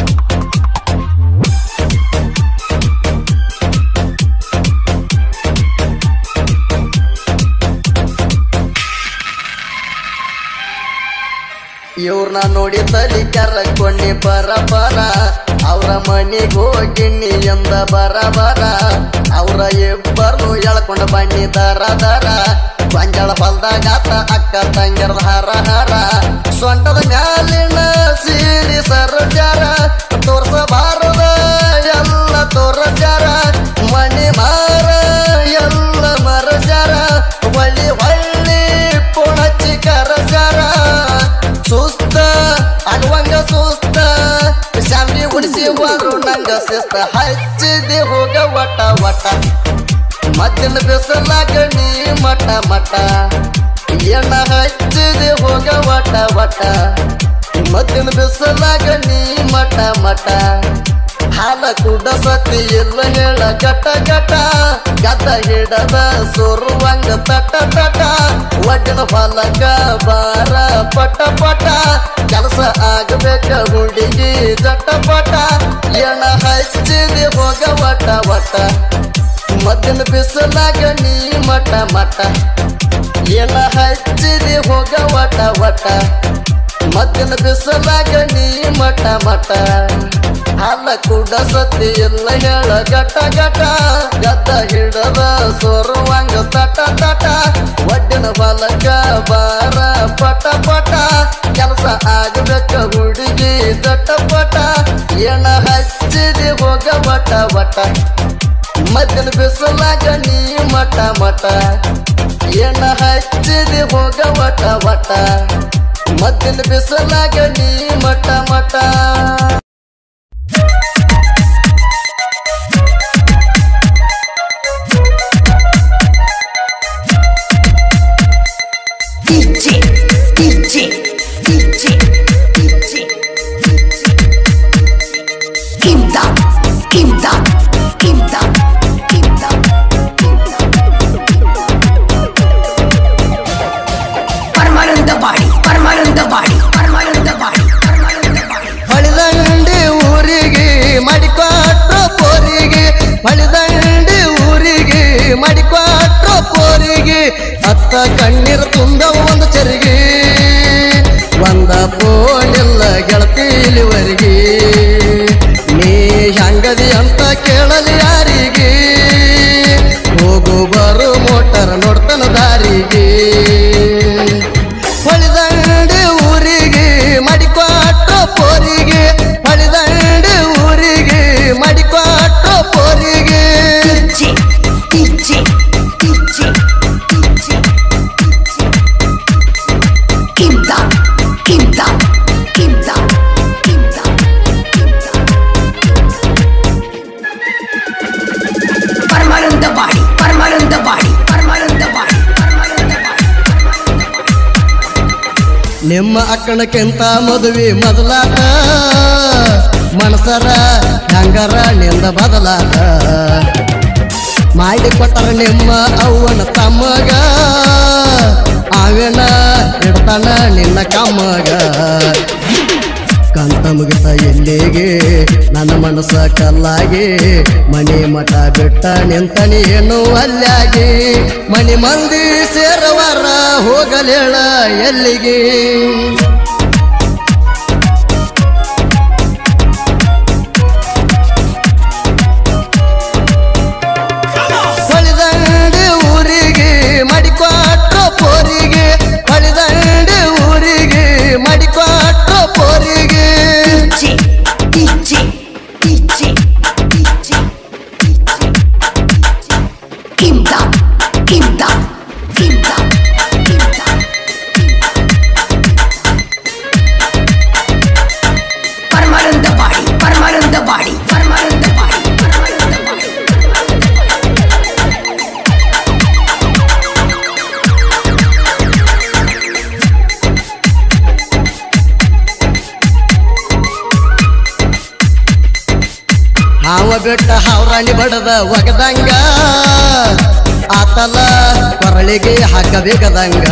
ಇವ್ರನ್ನ ನೋಡಿ ತಲಿ ಕರ್ಕೊಂಡಿ ಬರ ಬರ ಅವ್ರ ಮನೆಗೆ ಹೋಗಿನಿ ಎಂದ ಬರ ಬರ ಅವ್ರ ಇಬ್ಬರು ಎಳ್ಕೊಂಡು ಬನ್ನಿ ದರ ದರ ಗೊಂಜಾಳ ಹೊಲ್ದಾಗಾತ ಅಕ್ಕ ತಂಗಿರದ ಹಾರ ಹಾರ ಸೊಂಟದ ಮ್ಯಾಲಿನ ಸೀರಿ ಸರ್ಜಾರ ತೋರ್ಸಬಾರದ ಎಲ್ಲ ತೋರಜಾರ ಮಣಿ ಮಾರ ಎಲ್ಲ ಮರಜಾರ ಹೊಳ್ಳಿ ಹೊಳ್ಳಿ ಪುಣಚಿ ಕರಜಾರ ಸುಸ್ತ ಅಲ್ವಂಗ ಸುಸ್ತ ಶಾಮಿ ಉಡಿಸಿ ಬರು ನಂಗ ಶಿಸ್ತ ಹಚ್ಚಿದೆ ಹೋಗ ವಟ ವಟ ಮದ್ದಿನ ಬಿಸಲಾಗ ನೀ ಮಟ ಮಟ ಎಣ್ಣ ಹಚ್ಚಿದೆ ಹೋಗ ವಟ ವಟ ಮದ್ದಿನ ಬಿಸಲಾಗ ನೀ ಮಟ ಮಟ ಹಾಲ ಕುಡ ಸತಿ ಇಲ್ಲ ಹೇಳ ಗಟ ಗಟ ಗದ್ದ ಹಿಡದ ಸೋರುವಂಗ ತಟ ತಟ ಒಡ್ಡಿನ ಹೊಲಗ ಬಾರ ಪಟ ಪಟ ಕೆಲಸ ಆಗಬೇಕ ಹುಡುಗಿ ಜಟ ಪಟ ಎಣ ಹಚ್ಚಿದೆ ಹೋಗ ವಟ ವಟ ಮದ್ದಿನ ಬಿಸಲಾಗ ನೀ ಮಟ ಮಟ ಎಣ ಹಚ್ಚಿದೆ ಹೋಗ ವಟ ವಟ ಮದ್ದಿನ ಬಿಸಲಾಗ ನೀ ಮಟ ಮಟ ಹಾಲ ಕೂಡ ಸತಿ ಇಲ್ಲ ಹೇಳ ಗಟ ಗಟ ಗದ್ದ ಹಿಡದ ಸೋರುವಂಗ ತಟ ತಟ ಒಡ್ಡಿನ ಹೊಲಕ ಬಾರ ಪಟ ಪಟ ಕೆಲಸ ಆಗಬೇಕ ಹುಡುಗಿ ದಟ ಪಟ ಎಣ ಹಚ್ಚಿದೆ ಹೋಗ ವಟ ವಟ ಮದ್ದಿನ ಬಿಸಲಾಗ ನೀ ಮಟ ಮಟ ಎಣ ಹಚ್ಚಿದೆ ಹೋಗ ವಟ ವಟ ಮದ್ದಿನ ಬಿಸಲಾಗ ನೀ ಮಟ ಮಟ DJ, DJ, DJ, DJ, Imdad, Imdad, Imdad, Imdad, Permanent body, permanent body, permanent body, permanent body. ಹೊಳಿದಂಡಿ ಊರಿಗೆ ಮಡಿಕೊಟ್ರ ಪೋರಿಗೆ ಹೊಳಿದಂಡಿ ಊರಿಗೆ ಮಡಿಕೊಟ್ರ ಪೋರಿಗೆ ಅತ್ತ ಕಣ್ಣೀರು ತುಂಬ ಒಂದು ಚರಿಗೆ ಒಂದ ಪೋಣಿಲ್ಲ ಗೆಳತಿ ಇಲ್ಲಿವರೆಗೆ ನೀ ಹೆಂಗದಿ ಅಂತ ಕೇಳಲಿ ಯಾರಿಗೆ ಹೋಗು ಬರು ಮೋಟರ್ ನೋಡ್ತಾನ ದಾರಿಗೆ ಹೊಳಿದಂಡಿ ಊರಿಗೆ ಮಡಿಕೊಟ್ಟ ಪೋರಿಗೆ ಹೊಳಿದಂಡಿ ಊರಿಗೆ ಮಡಿಕೊಟ್ಟ ಪೋರಿಗೆ DJ, DJ, DJ, DJ, Imdad, Imdad, Imdad, Imdad, Permanent body, permanent body, permanent body, permanent body. ನಿಮ್ಮ ಅಕ್ಕನಕ್ಕಿಂತ ಮದುವೆ ಮೊದಲಾಟ ಮನಸರ ಹೆಂಗರ ನಿಂದ ಬದಲಾಟ ಮಾಡಿ ಕೊಟ್ಟರ ನಿಮ್ಮ ಅವ್ವನ ತಮ್ಮಗ ಆವೇನ ಇಡ್ತಾನ ನಿನ್ನ ಕಮ್ಮಗ ಕಂತ ಮುಗಿತ ಎಲ್ಲಿಗೆ ನನ್ನ ಮನಸ್ಸ ಕಲ್ಲಾಗಿ ಮನಿ ಮಠ ಬಿಟ್ಟ ನಿಂತನಿ ಏನು ಅಲ್ಲಾಗಿ ಮನಿ ಮಂದಿ ಸೇರವರ ಹೋಗಲೇಳ ಎಲ್ಲಿಗೆ ಹೊಳಿದಂಡಿ ಊರಿಗೆ ಮಡಿಕೊಟ್ರ ಪೋರಿಗೆ ಹೊಳಿದಂಡಿ ಊರಿಗೆ ಮಡಿಕೊಟ್ರ ಪೋರಿಗೆ DJ, DJ, DJ, DJ, Imdad, Imdad, Imdad, Imdad. Permanent body, permanent body, permanent body, permanent body. ಹಾವ ಬಿಟ್ಟ ಹಾವ್ರಾಣಿ ಬಡದ ಒಗದಂಗ ಆತಲ ಕೊರಳಿಗೆ ಹಾಕಬೇಕದಂಗ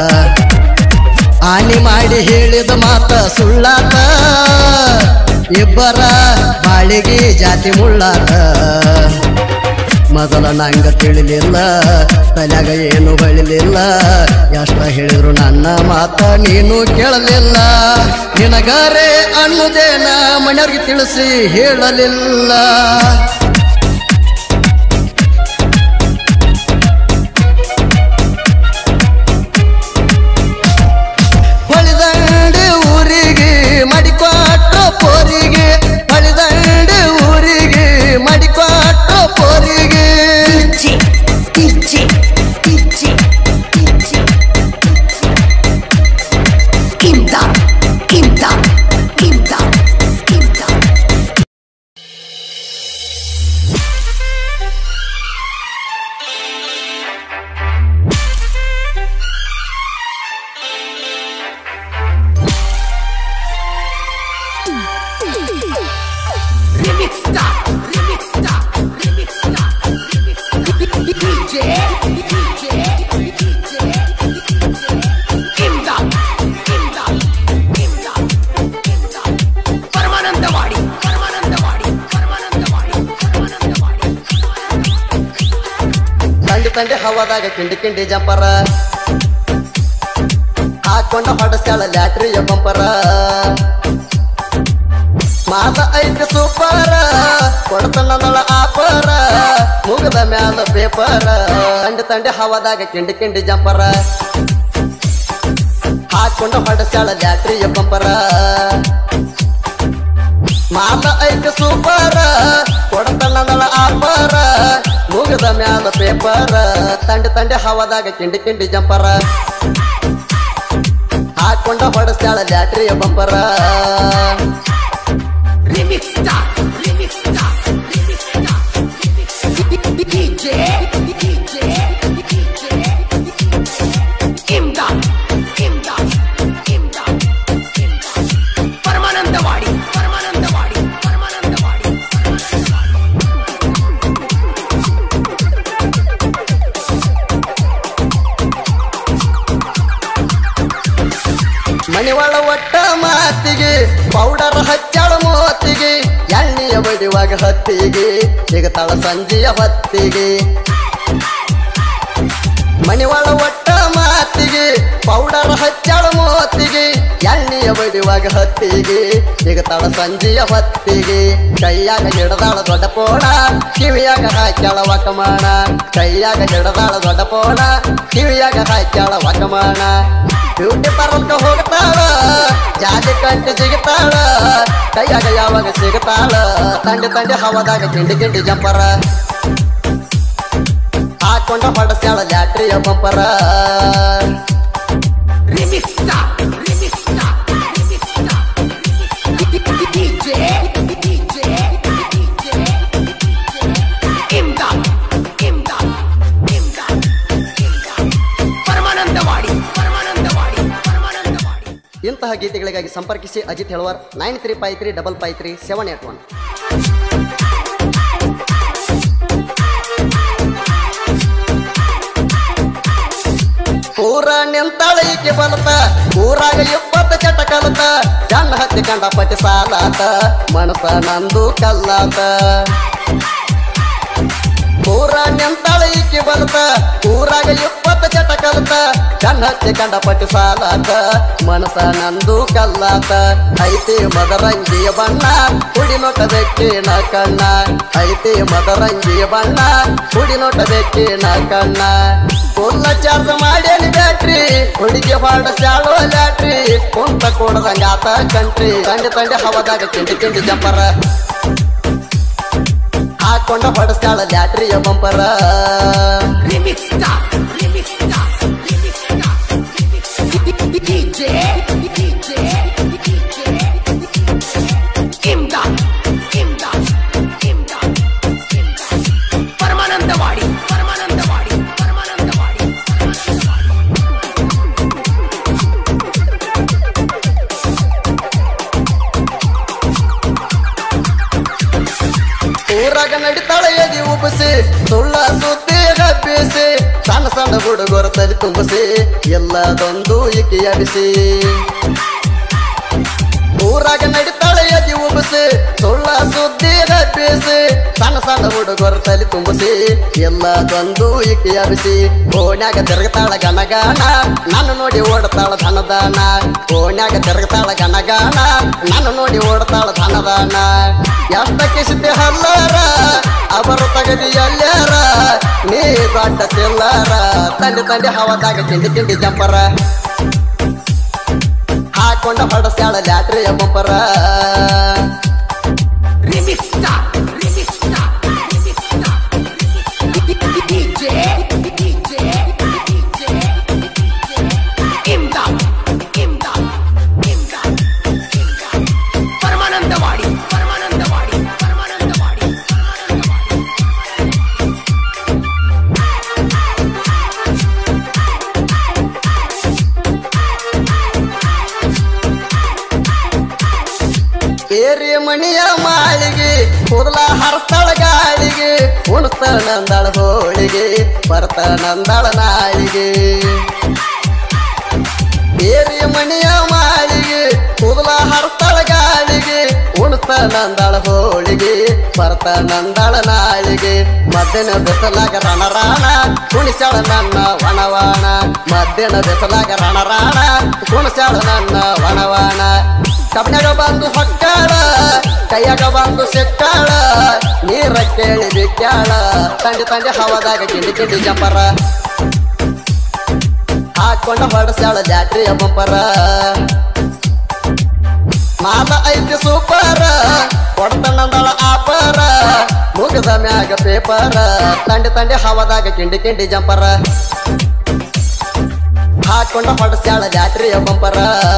ಆನಿ ಮಾಡಿ ಹೇಳಿದ ಮಾತ ಸುಳ್ಳಾತ ಇಬ್ಬರ ಬಾಳಿಗೆ ಜಾತಿ ಮುಳ್ಳಾತ ಮೊದಲ ನಂಗ ತಿಳಿಲಿಲ್ಲ ತಲೆಗ ಏನು ಬಳಿಲಿಲ್ಲ ಎಷ್ಟ ಹೇಳಿದ್ರು ನನ್ನ ಮಾತ ನೀನು ಕೇಳಲಿಲ್ಲ ನಿನಗಾರೆ ಅನ್ನುದೇನ ಮನೆಯವ್ರಿಗೆ ತಿಳಿಸಿ ಹೇಳಲಿಲ್ಲ ತಂಡಿ ಹವಾದಾಗ ಕಿಂಡಿ ಕಿಂಡಿ ಜಂಪರ ಹಾಕೊಂಡ ಹೊಡಸ್ಯಾಳ ಲ್ಯಾಟ್ರಿಯ ಬಂಪರ ಮಾದ ಐತಿ ಸೂಪರ ಕೊಡ್ತನದಳ ಆಪರ ಮುಗದ ಮ್ಯಾಲ ಪೇಪರ ತಂಡಿ ತಂಡಿ ಹವಾದಾಗ ಕಿಂಡಿ ಕಿಂಡಿ ಜಂಪರ ಹಾಕೊಂಡ ಹೊಡಸ್ಯಾಳ ಲ್ಯಾಟ್ರಿಯ ಬಂಪರ ಮಾದ ಐತಿ ಸೂಪರ ಕೊಡ್ತನದಳ ಆಪರ ಮುಗದ ಮ್ಯಾಲ ಪೇಪರ ತಂಡಿ ತಂಡಿ ಹವಾದಾಗ ಕಿಂಡಿ ಕಿಂಡಿ ಜಂಪರ ಹಾಕೊಂಡ ಹೊಡಸ್ಯಾಳ ಲ್ಯಾಟ್ರಿಯ ಬಂಪರ Remix star, remix star, remix star, remix star. DJ, DJ, DJ, Imdad, Imdad, Imdad, Imdad. Paramanandawadi Paramanandawadi Paramanandawadi ಮಣಿವಾಳ ಒಟ್ಟ ಮಾತಿಗೆ ಪೌಡರ್ ಹಚ್ಚಾಳ ಮೋತಿಗೆ ಎಣ್ಣೆಯ ಬಡಿವಾಗ ಹತ್ತಿಗೆ ಸಿಗತಾಳ ಸಂಜೆಯ ಹೊತ್ತಿಗೆ ಮಣಿವಾಳ ಒಟ್ಟ ಮಾತಿಗೆ ಪೌಡರ್ ಹಚ್ಚಾಳ ಮೋತಿಗೆ ಎಣ್ಣೆಯ ಬಡಿವಾಗ ಹತ್ತಿಗೆ ಸಿಗತಾಳ ಸಂಜೆಯ ಹೊತ್ತಿಗೆ ಕೈಯಾಗ ಹಿಡದಾಳ ದೊಡ್ಡ ಪೋಣ ಕಿವಿಯಾಗ ಹಾಕ್ಯಾಳ ವಕಮಾನ ಕೈಯಾಗ ಹಿಡದಾಳ ದೊಡ್ಡ ಪೋಣ ಕಿವಿಯಾಗ ಹಾಕ್ಯಾಳ ವಕಮಾನ ಬ್ಯೂಟಿ ಪಾರ್ಲರ್ಗೆ ಹೋಗ್ತಾಳ ಜಾಲಿ ಕಂಟಿ ಜಿಗಿತಾಳ ಕೈಯಾಗ ಯಾವಾಗ ಸಿಗತಾಳ ತಂಡಿ ತಂಡಿ ಹವಾದಾಗ ಕಿಂಡಿ ಕಿಂಡಿ ಜಂಪರ ಹಾಕೊಂಡ ಹೊಡಸ್ಯಾಳ ಲ್ಯಾಟ್ರಿಯ ಬಂಪರ Remix star, remix star, remix star, remix star. DJ, DJ, DJ, Imdad, Imdad, Imdad, Imdad. Paramanandawadi Paramanandawadi Paramanandawadi ಇಂತಹ ಗೀತೆಗಳಿಗಾಗಿ ಸಂಪರ್ಕಿಸಿ Ajit Heluvar nine three five three double five three seven eight one ಊರ ನಿಂತಾಳ ಈಕೆ ಬಲತ ಊರಾಗ ಇಪ್ಪತ್ತು ಚಟ ಕಲತ ಜನ್ನ ಹತ್ತಿ ಕಂಡ ಪಟ್ಟಿ ಸಾಲಾತ ಮನಸ ನಂದು ಕಲ್ಲಾತ ಊರ ನಿಂತಾಳ ಈಕೆ ಬಲತ ಊರಾಗ ಇಪ್ಪತ್ತು ಚಟ ಕಲತ ಜನ್ನ ಹತ್ತಿ ಕಂಡ ಪಟ್ಟಿ ಸಾಲಾತ ಮನಸ ನಂದು ಕಲ್ಲಾತ ಐತಿ ಮದರಂಗಿಯ ಬಣ್ಣ ಹುಡಿ ನೋಟ ಬೆಕ್ಕಿನ ಕಣ್ಣ ಐತಿ ಮದರಂಗಿಯ ಬಣ್ಣ ಹುಡಿ ನೋಟ ಬೆಕ್ಕಿನ ಕಣ್ಣ ಫುಲ್ಲ ಚಾರ್ಜ್ ಮಾಡೇನಿ ಬ್ಯಾಟ್ರಿ ಹುಡುಗಿ ಬಾಡ ಶಾಳೋ ಲ್ಯಾಟ್ರಿ ಕುಂತ ಕೊಡದಂಗ ಆತ ಕಂಟ್ರಿ ತಂಡಿ ತಂಡಿ ಹವದಾಗ ಕಿಂಡಿ ಕಿಂಡಿ ಜಂಪರ ಹಾಕೊಂಡ ಹೊಡಸ್ತಾಳ ಲ್ಯಾಟ್ರಿಯ ಬಂಪರ Remix star, remix star, remix star, remix star. DJ, DJ, DJ, Imdad, Imdad, Imdad, Imdad. Paramanandawadi Paramanandawadi Paramanandawadi Paramanandawadi ಊರಾಗ ನಡಿತಾಳ ಎದಿ ಉಬ್ಬಸಿ ಸುಳ್ಳ ಸುದ್ದಿ ಹಬ್ಬಿಸಿ ಸಣ್ಣ ಸಣ್ಣ ಹುಡುಗರ ತಲೆ ತುಂಬಿಸಿ ಎಲ್ಲದೊಂದು ಇಕ್ಕಿ ಅಡಿಸಿ ಊರಾಗ ನಡಿತಾಳ ಎದಿ ಉಬ್ಬಸಿ ಸುಳ್ಳ ಸುದ್ದಿ ಹಬ್ಬಿಸಿ ಸಣ್ಣ ಸಣ್ಣ ಹುಡುಗರ ತಲೆ ತುಂಬಿಸಿ ಎಲ್ಲದೊಂದು ಇಕ್ಕಿ ಅಬಿಸಿ ಓಣ್ಯಾಗ ತಿರುಗತಾಳ ಗನಗಾನ ನನ್ನ ನೋಡಿ ಓಡ್ತಾಳ ಧನದಾನ ಓಣ್ಯಾಗ ತಿರುಗತಾಳ ಗನಗಾನ ನನ್ನ ನೋಡಿ ಓಡ್ತಾಳ ಧನದಾನ ಎಷ್ಟ ಕಿಸಿದ್ದೆ ಹಲ್ಲಾರ ಅವರು ತಗದಿ ಎಲ್ಲಾರ ನೀ ದೊಡ್ಡ ಚಿಲ್ಲಾರ ತಂಡಿ ತಂಡಿ ಹವಾದಾಗ ಕಿಂಡಿ ಕಿಂಡಿ ಜಂಪರ ಹಾಕೊಂಡ ಹೊಡಸ್ಯಾಳ ಲ್ಯಾಟ್ರಿಯ ಬಂಪರ Remix star, remix star, remix star, remix star. DJ, DJ, DJ, Imdad, Imdad, Imdad, Imdad. Paramanandawadi Paramanandawadi Paramanandawadi Paramanandawadi ಏರಿ ಮಣಿಯ ಮಾಳಿಗೆ ಕೂದಲ ಹರಸ್ತಾಳ ಗಾಳಿಗೆ ಉಣಸ್ತಾಳ ನಂದಾಳ ಹೋಳಿಗೆ ಬರ್ತಾಳ ನಂದಾಳ ನಾಳಿಗೆ ಏರಿ ಮಣಿಯ ಮಾಳಿಗೆ ಕೂದಲ ಹರಸ್ತಾಳ ಗಾಳಿಗೆ ಉಣಸ್ತಾಳ ನಂದಾಳ ಹೋಳಿಗೆ ಬರ್ತ ನಂದಳ ನಾಳಿಗೆ ಮಧ್ಯಾಹ್ನ ಬೆಸಲಾಗ ರಣರಾಣ ಕುಣಿಸಾಳ ನನ್ನ ವನವಾಣ ಮಧ್ಯಾಹ್ನ ಬೆಸಲಾಗ ರಣರಾಣ ಕುಣಿಸಾಳ ನನ್ನ ವನವಾಣ ಕಬ್ಬಿನಾಗ ಬಂದು ಹೊಕ್ಕಾಳ ಕೈಯಾಗ ಬಂದು ಸಿಕ್ಕಾಳ ನೀರ ಕೇಳಿ ಬಿಕ್ಕಾಳ ತಂಡಿ ತಂಡಿ ಹವದಾಗ ಕಿಂಡಿ ಕಿಂಡಿ ಜಂಪರ ಹಾಕೊಂಡ ಹೊಡಸ್ಯಾಳ ಜಾಟ್ರಿಯ ಬಂಪರ ಮಾಲ ಐತಿ ಸೂಪರ ಕೊಡ್ತಣ್ಣಂದಳ ಆಪರ ಮುಗದ ಮ್ಯಾಗ ಪೇಪರ ತಂಡಿ ತಂಡಿ ಹವದಾಗ ಕಿಂಡಿ ಕಿಂಡಿ ಜಂಪರ ಹಾಕೊಂಡ ಹೊಡಸ್ಯಾಳ ಜಾಟ್ರಿಯ ಬಂಪರ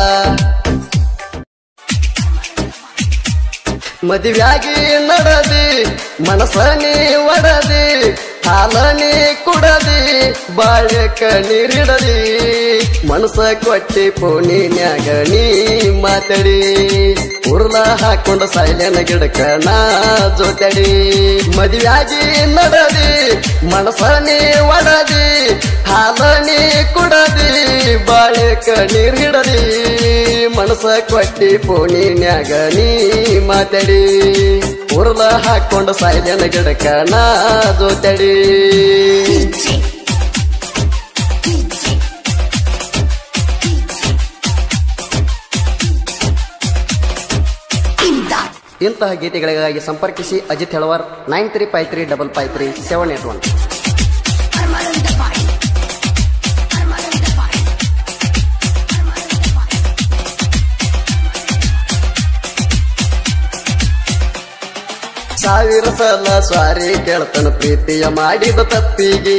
ಮದುವ್ಯಾಗಿ ನಡದಿ ಮನಸನಿ ಒಡದಿ ಹಾಲನಿ ಕುಡದಿ ಬಾಳೆಕ ನೀರಿಡದಿ ಮನಸ ಕೊಟ್ಟಿ ಪೋಣಿನ್ಯಾಗ ನೀ ಮಾತಾಡಿ ಉರ್ಲ ಹಾಕೊಂಡ ಸೈಲೆನ ಗಿಡಕ ನಾ ಜೋತಡಿ ಮದುವ್ಯಾಗಿ ನಡದಿ ಮನಸನಿ ಒಡದಿ ಹಾಲನಿ ಕುಡದಿ ಬಾಳೆಕ ನೀರಿಡದಿ ಮನಸ ಕೊಟ್ಟಿ ಪೋಣಿನ್ಯಾಗ ನೀ ಮಾತಾಡಿ ಉರ್ಲ ಹಾಕೊಂಡ ಸಾಯ್ಲೆನ ಗಿಡಕ ನಾ ಜೋತಡಿ DJ. DJ. Imdad. ಇಂತಹ ಗೀತೆಗಳಿಗಾಗಿ ಸಂಪರ್ಕಿಸಿ Ajit Helavar nine three five three double five three seven eight one Armalanda Party. Armalanda Party. Armalanda Party. ಸಾವಿರ ಸಲ ಸ್ವಾರಿ ಕೇಳ್ತನ ಪ್ರೀತಿಯ ಮಾಡಿದ ತಪ್ಪಿಗೆ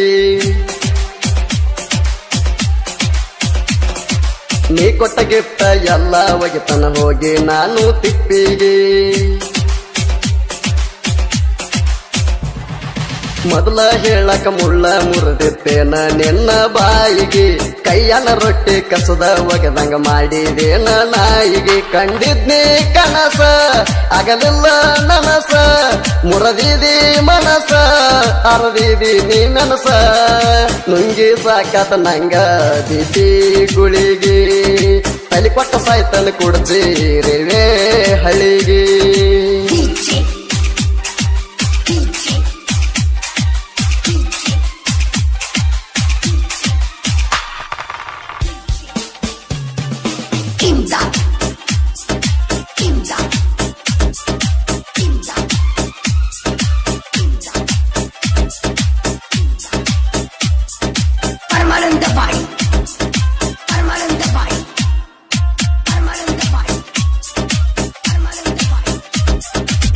ನೀ ಕೊಟ್ಟ ಗಿಫ್ಟ ಎಲ್ಲ ಒಗಿತನ ಹೋಗಿ ನಾನು ತಿಪ್ಪಿಗೆ ಮೊದಲ ಹೇಳಕ ಮುಳ್ಳ ಮುರಿದಿತ್ತೇನ ನಿನ್ನ ಬಾಯಿಗೆ ಕೈಯನ ರೊಟ್ಟಿ ಕಸದ ಒಗೆದಂಗ ಮಾಡಿದೇನ ನಾಯಿಗೆ ಕಂಡಿದ್ನಿ ಕನಸ ಆಗಲಿಲ್ಲ ನನಸ ಮುರದಿದಿ ಮನಸ ಅರದಿದಿ ನೀ ನನಸ ನುಂಗಿ ಸಾಕತ ನಂಗ ದಿತಿ ಗುಳಿಗಿ ತಲೆ ಕೊಟ್ಟ ಸಾಯ್ತನ ಕುಡ್ಜಿರಿವೆ ಹಳಿಗೆ DJ. DJ. Imdad. Imdad. Imdad. Imdad. Armalanda Party. Armalanda Party. Armalanda Party. Armalanda Party.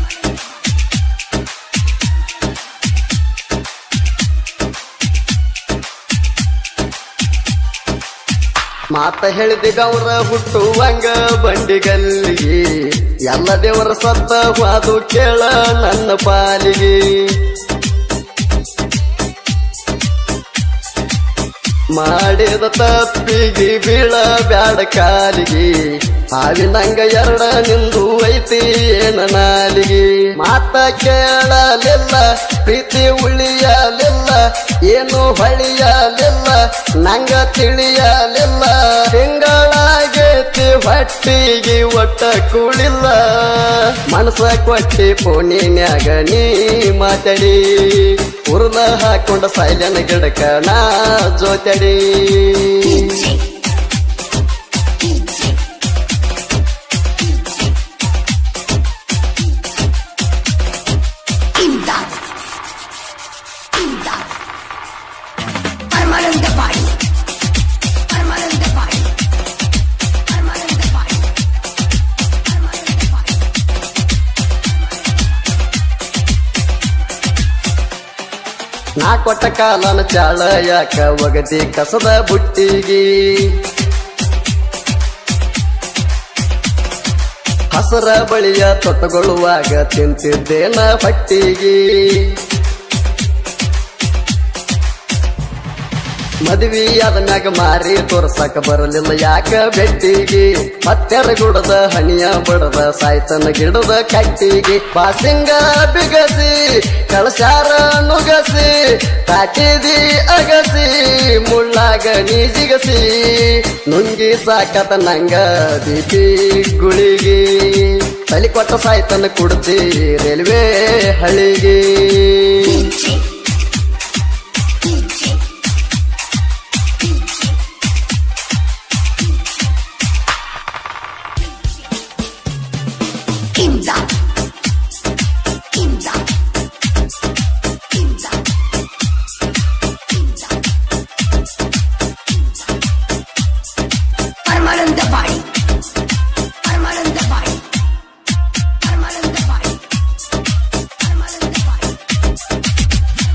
ಮಾತ ಹೇಳಿದ ಗೌರ ಹುಟ್ಟುವಂಗ ಬಂಡಿಗಲ್ಲಿಗೆ ಎಲ್ಲ ದೇವರ ಸತ್ತ ಅದು ಕೇಳ ನನ್ನ ಪಾಲಿಗೆ ಮಾಡಿದ ತಪ್ಪಿಗೆ ಬೀಳ ಬ್ಯಾಡ ಕಾಲಿಗೆ ಹಾವಿನಂಗ ಎರಡ ನಿಂದು ಐತಿ ಏನ ನಾಲಿಗೆ ಮಾತ ಕೇಳಲಿಲ್ಲ ಪ್ರೀತಿ ಉಳಿಯಲಿಲ್ಲ ಏನು ಹೊಳಿಯಲಿಲ್ಲ ನಂಗ ತಿಳಿಯಲಿಲ್ಲ ತಿಂಗಳಾಗೈತಿ ಹೊಟ್ಟಿಗೆ ಒಟ್ಟ ಕುಳಿಲ್ಲ ಮನಸ ಕೊಟ್ಟಿ ಪೋಣಿನ್ಯಾಗ ನೀ ಮಾತಾಡಿ ಉರ್ಲ ಹಾಕೊಂಡ ಸೈಲನ ಗಿಡಕ ನಾ ಜೋತಡಿ DJ. DJ. Imdad. Imdad. Armalanda Party. Armalanda Party. Armalanda Party. Armalanda Party. ನಾ ಕೊಟ್ಟ ಕಾಲನ ಚಾಳ ಯಾಕ ಒಗದಿ ಕಸದ ಬುಟ್ಟಿಗಿ ಹಸರ ಬಳಿಯ ತೊಟ್ಟಗೊಳ್ಳುವಾಗ ತಿಂತಿದ್ದೇನ ಪಟ್ಟಿಗಿ ಮದ್ವಿ ಆದ ಮ್ಯಾಗ ಮಾರಿ ತೋರ್ಸಕ ಬರಲಿಲ್ಲ ಯಾಕ ಬೆಟ್ಟಿಗೆ ಹತ್ತೆರ ಗುಡದ ಹಣಿಯ ಬಡದ ಸಾಯ್ತನ ಗಿಡದ ಕಟ್ಟಿಗೆ ಬಾಸಿಂಗ ಬಿಗಸಿ ಕಳಸಾರ ನುಗಸಿ ತಾಟಿದಿ ಅಗಸಿ ಮುಳ್ಳಾಗ ನೀಜಿಗಸಿ ನುಂಗಿ ಸಾಕತ ನಂಗ ದೀಪಿ ಗುಳಿಗಿ ತಲೆ ಕೊಟ್ಟ ಸಾಯ್ತನ ಕುಡ್ತಿ ರೈಲ್ವೆ ಹಳಿಗೆ DJ. DJ. Kinza. Kinza. Kinza. Kinza. Paramananda Body. Paramananda Body. Paramananda Body. Paramananda Body.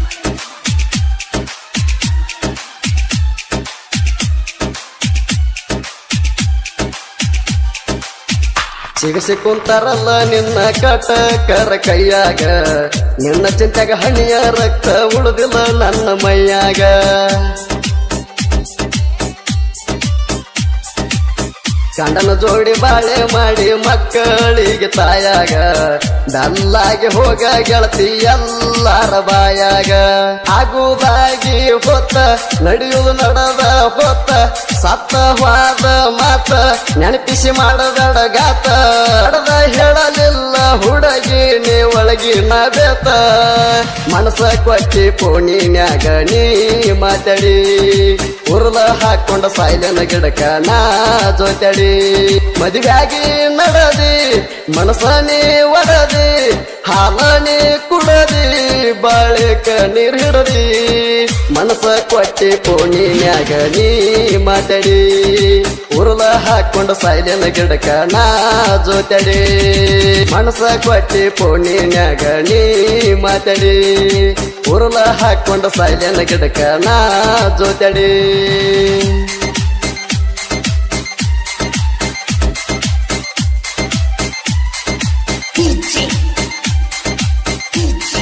ಸಿಗಸಿ ಕುಂತಾರಲ್ಲ ನಿನ್ನ ಕಟಕರ ಕೈಯಾಗ ನಿನ್ನ ಚಿಂತೆಗ ಹಣಿಯ ರಕ್ತ ಉಳಿದಿಲ್ಲ ನನ್ನ ಮೈಯಾಗ ಗಂಡನ ಜೋಡಿ ಬಾಳೆ ಮಾಡಿ ಮಕ್ಕಳಿಗೆ ತಾಯಾಗ ದಲ್ಲಾಗಿ ಹೋಗ ಗೆಳತಿ ಎಲ್ಲಾರ ಬಾಯಾಗ ಆಗುದಾಗಿ ಹೊತ್ತ ನಡೆಯುವುದು ನಡೆದ ಹೊತ್ತ ಸತ್ತ ಹೋದ ಮಾತ ನೆನಪಿಸಿ ಮಾಡಬೇಡ ಗಾತ ನಡೆದ ಹೇಳಲಿಲ್ಲ ಹುಡುಗಿ ನೀ ಒಳಗಿನ ಬೇತ ಮನಸ ಕೊಟ್ಟಿ ಪೋಣಿನ್ಯಾಗ ನೀ ಮಾತಾಡಿ ಉರ್ಲ ಹಾಕೊಂಡ ಸಾಯ್ಲನ ಗಿಡಕ ನಾ ಜೊತೆಡಿ ಮದುವೆಯಾಗಿ ನಡದಿ ಮನಸನಿ ಒಡದಿ ಹಾಲನಿ ಕುಡದಿ ಬಾಳಿಕ ನೀರ್ ಹಿಡದಿ ಮನಸ ಕೊಟ್ಟಿ ಪೋಣಿನ್ಯಾಗ ನೀ ಮಾತಾಡಿ ಉರುಳ ಹಾಕೊಂಡ ಸಾಯ್ಲನ ಗಿಡಕ ನಾ ಜೊತೆಡಿ ಮನಸ ಕೊಟ್ಟಿ ಪೋಣಿನ್ಯಾಗ ನೀ ಮಾತಾಡಿ ಉರುಳ ಹಾಕೊಂಡ ಸಾಯ್ಲನ ಗಿಡಕ ನಾ ಜೊತೆಡಿ DJ. DJ.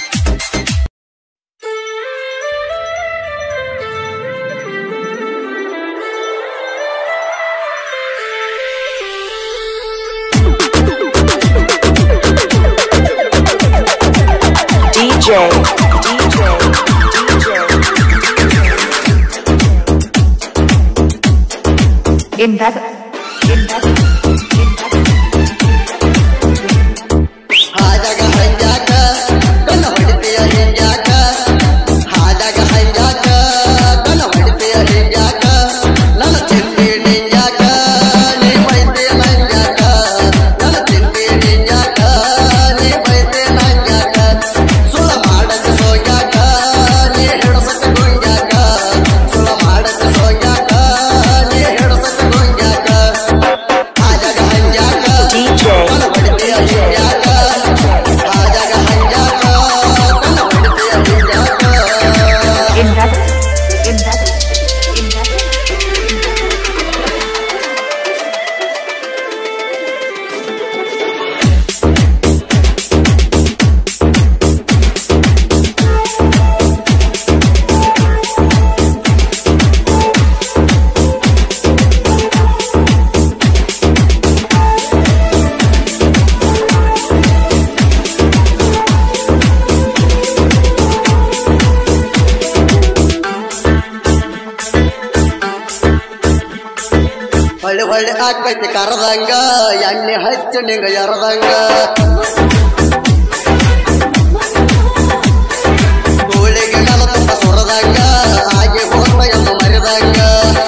DJ, DJ, DJ. Impact, impact, impact. ಹಾದಾಗ ಹಂಜಾಕ ಕಲ್ಲ ಹೊಡಿತೀಯ ಹಿಂಜಾಕ ಹಾದಾಗ ಹಂಜಾಕ ಕಲ್ಲ ಹೊಡಿತೀಯ ಹಿಂಜಾಕ ನನ್ನ ಚಿಂತಿ ನಿಂಜಾಕ ನೀ ಬೈತೆ ನಂಜಾಕ ನನ್ನ ಚಿಂತಿ ನಿಂಜಾಕ ನೀ ಬೈತೆ ನಂಜಾಕ ಸುಳ ಮಾಡಕ ಸೋಗ್ಯಾಕ ನೀ ಹಿಡಸಕ ಗುಂಜಾಕ ಸುಳ ಮಾಡಕ ಸೋಗ್ಯಾಕ ನೀ ಹಿಡಸಕ ಗುಂಜಾಕ ಹಾದಾಗ ಹಂಜಾಕ DJ, ಕಲ್ಲ ಹೊಡಿತೀಯ ಹಿಂಜಾಕ ಹಾದಾಗ ಹಂಜಾಕ ಕಲ್ಲ ಹೊಡಿತೀಯ ಹಿಂಜಾಕ impact, impact, impact. ಹೊಳ್ಳಿ ಹೊಳ್ಳಿ ಆಕೈತಿ ಕರದಂಗ ಎಣ್ಣೆ ಹಚ್ಚು ನಿಂಗ ಎರದಂಗ ಗೋಳಿಗೆ ನೆಲ ತುಂಬ ಸುರದಂಗ ಹಾಗೆ ಹೋದ ಎಲ್ಲ ಮರಿದಂಗ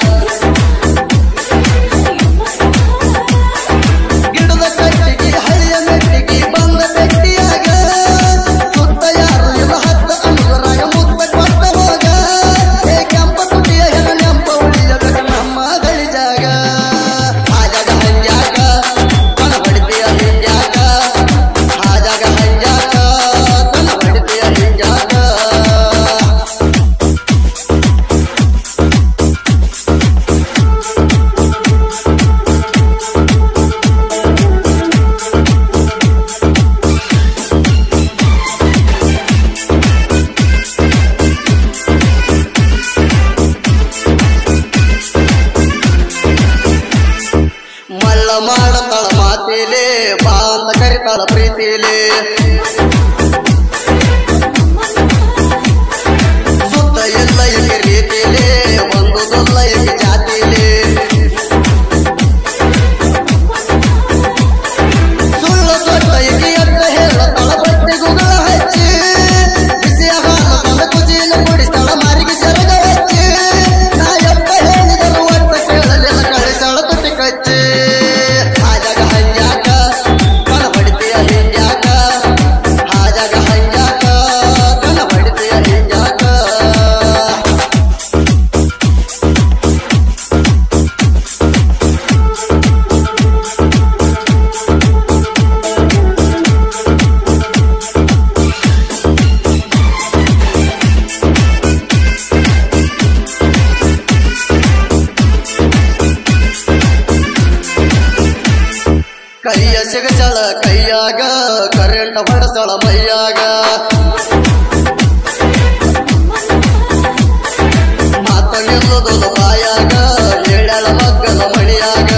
ಗಿಡದ ಕಟ್ಟಿಗೆ ಹಳಿಯ ಮೆಟ್ಟಿಗೆ ಬಂದ ಬೆಟ್ಟಿಯಾಗ ಸುತ್ತ ಯಾರು ಇಲ್ಲ ಹತ್ತ ಅನುಗರಾಗ ಮುತ್ತ ಕೊಟ್ಟ ಹೋಗ ಏ ಕೆಂಪ ತುಟಿಯ ಹೆಣ ನೆಂಪ ಉಳಿಯಬೇಕು ನಮ್ಮ ಗಳಿಜಾಗ ಹಾಜಾಗ ಹಂಜಾಗ ಕಣ ಬಡಿತೀಯ ಹಿಂಜಾಗ ಇಟ್ಟ ಹೊಡೆಸಳ ಮೈಯಾಗ ಮಾತ ನಿಲ್ಲುದು ಬಾಯಾಗ ಏಳಳ ಮಗ್ಗಲ ಮಣಿಯಾಗ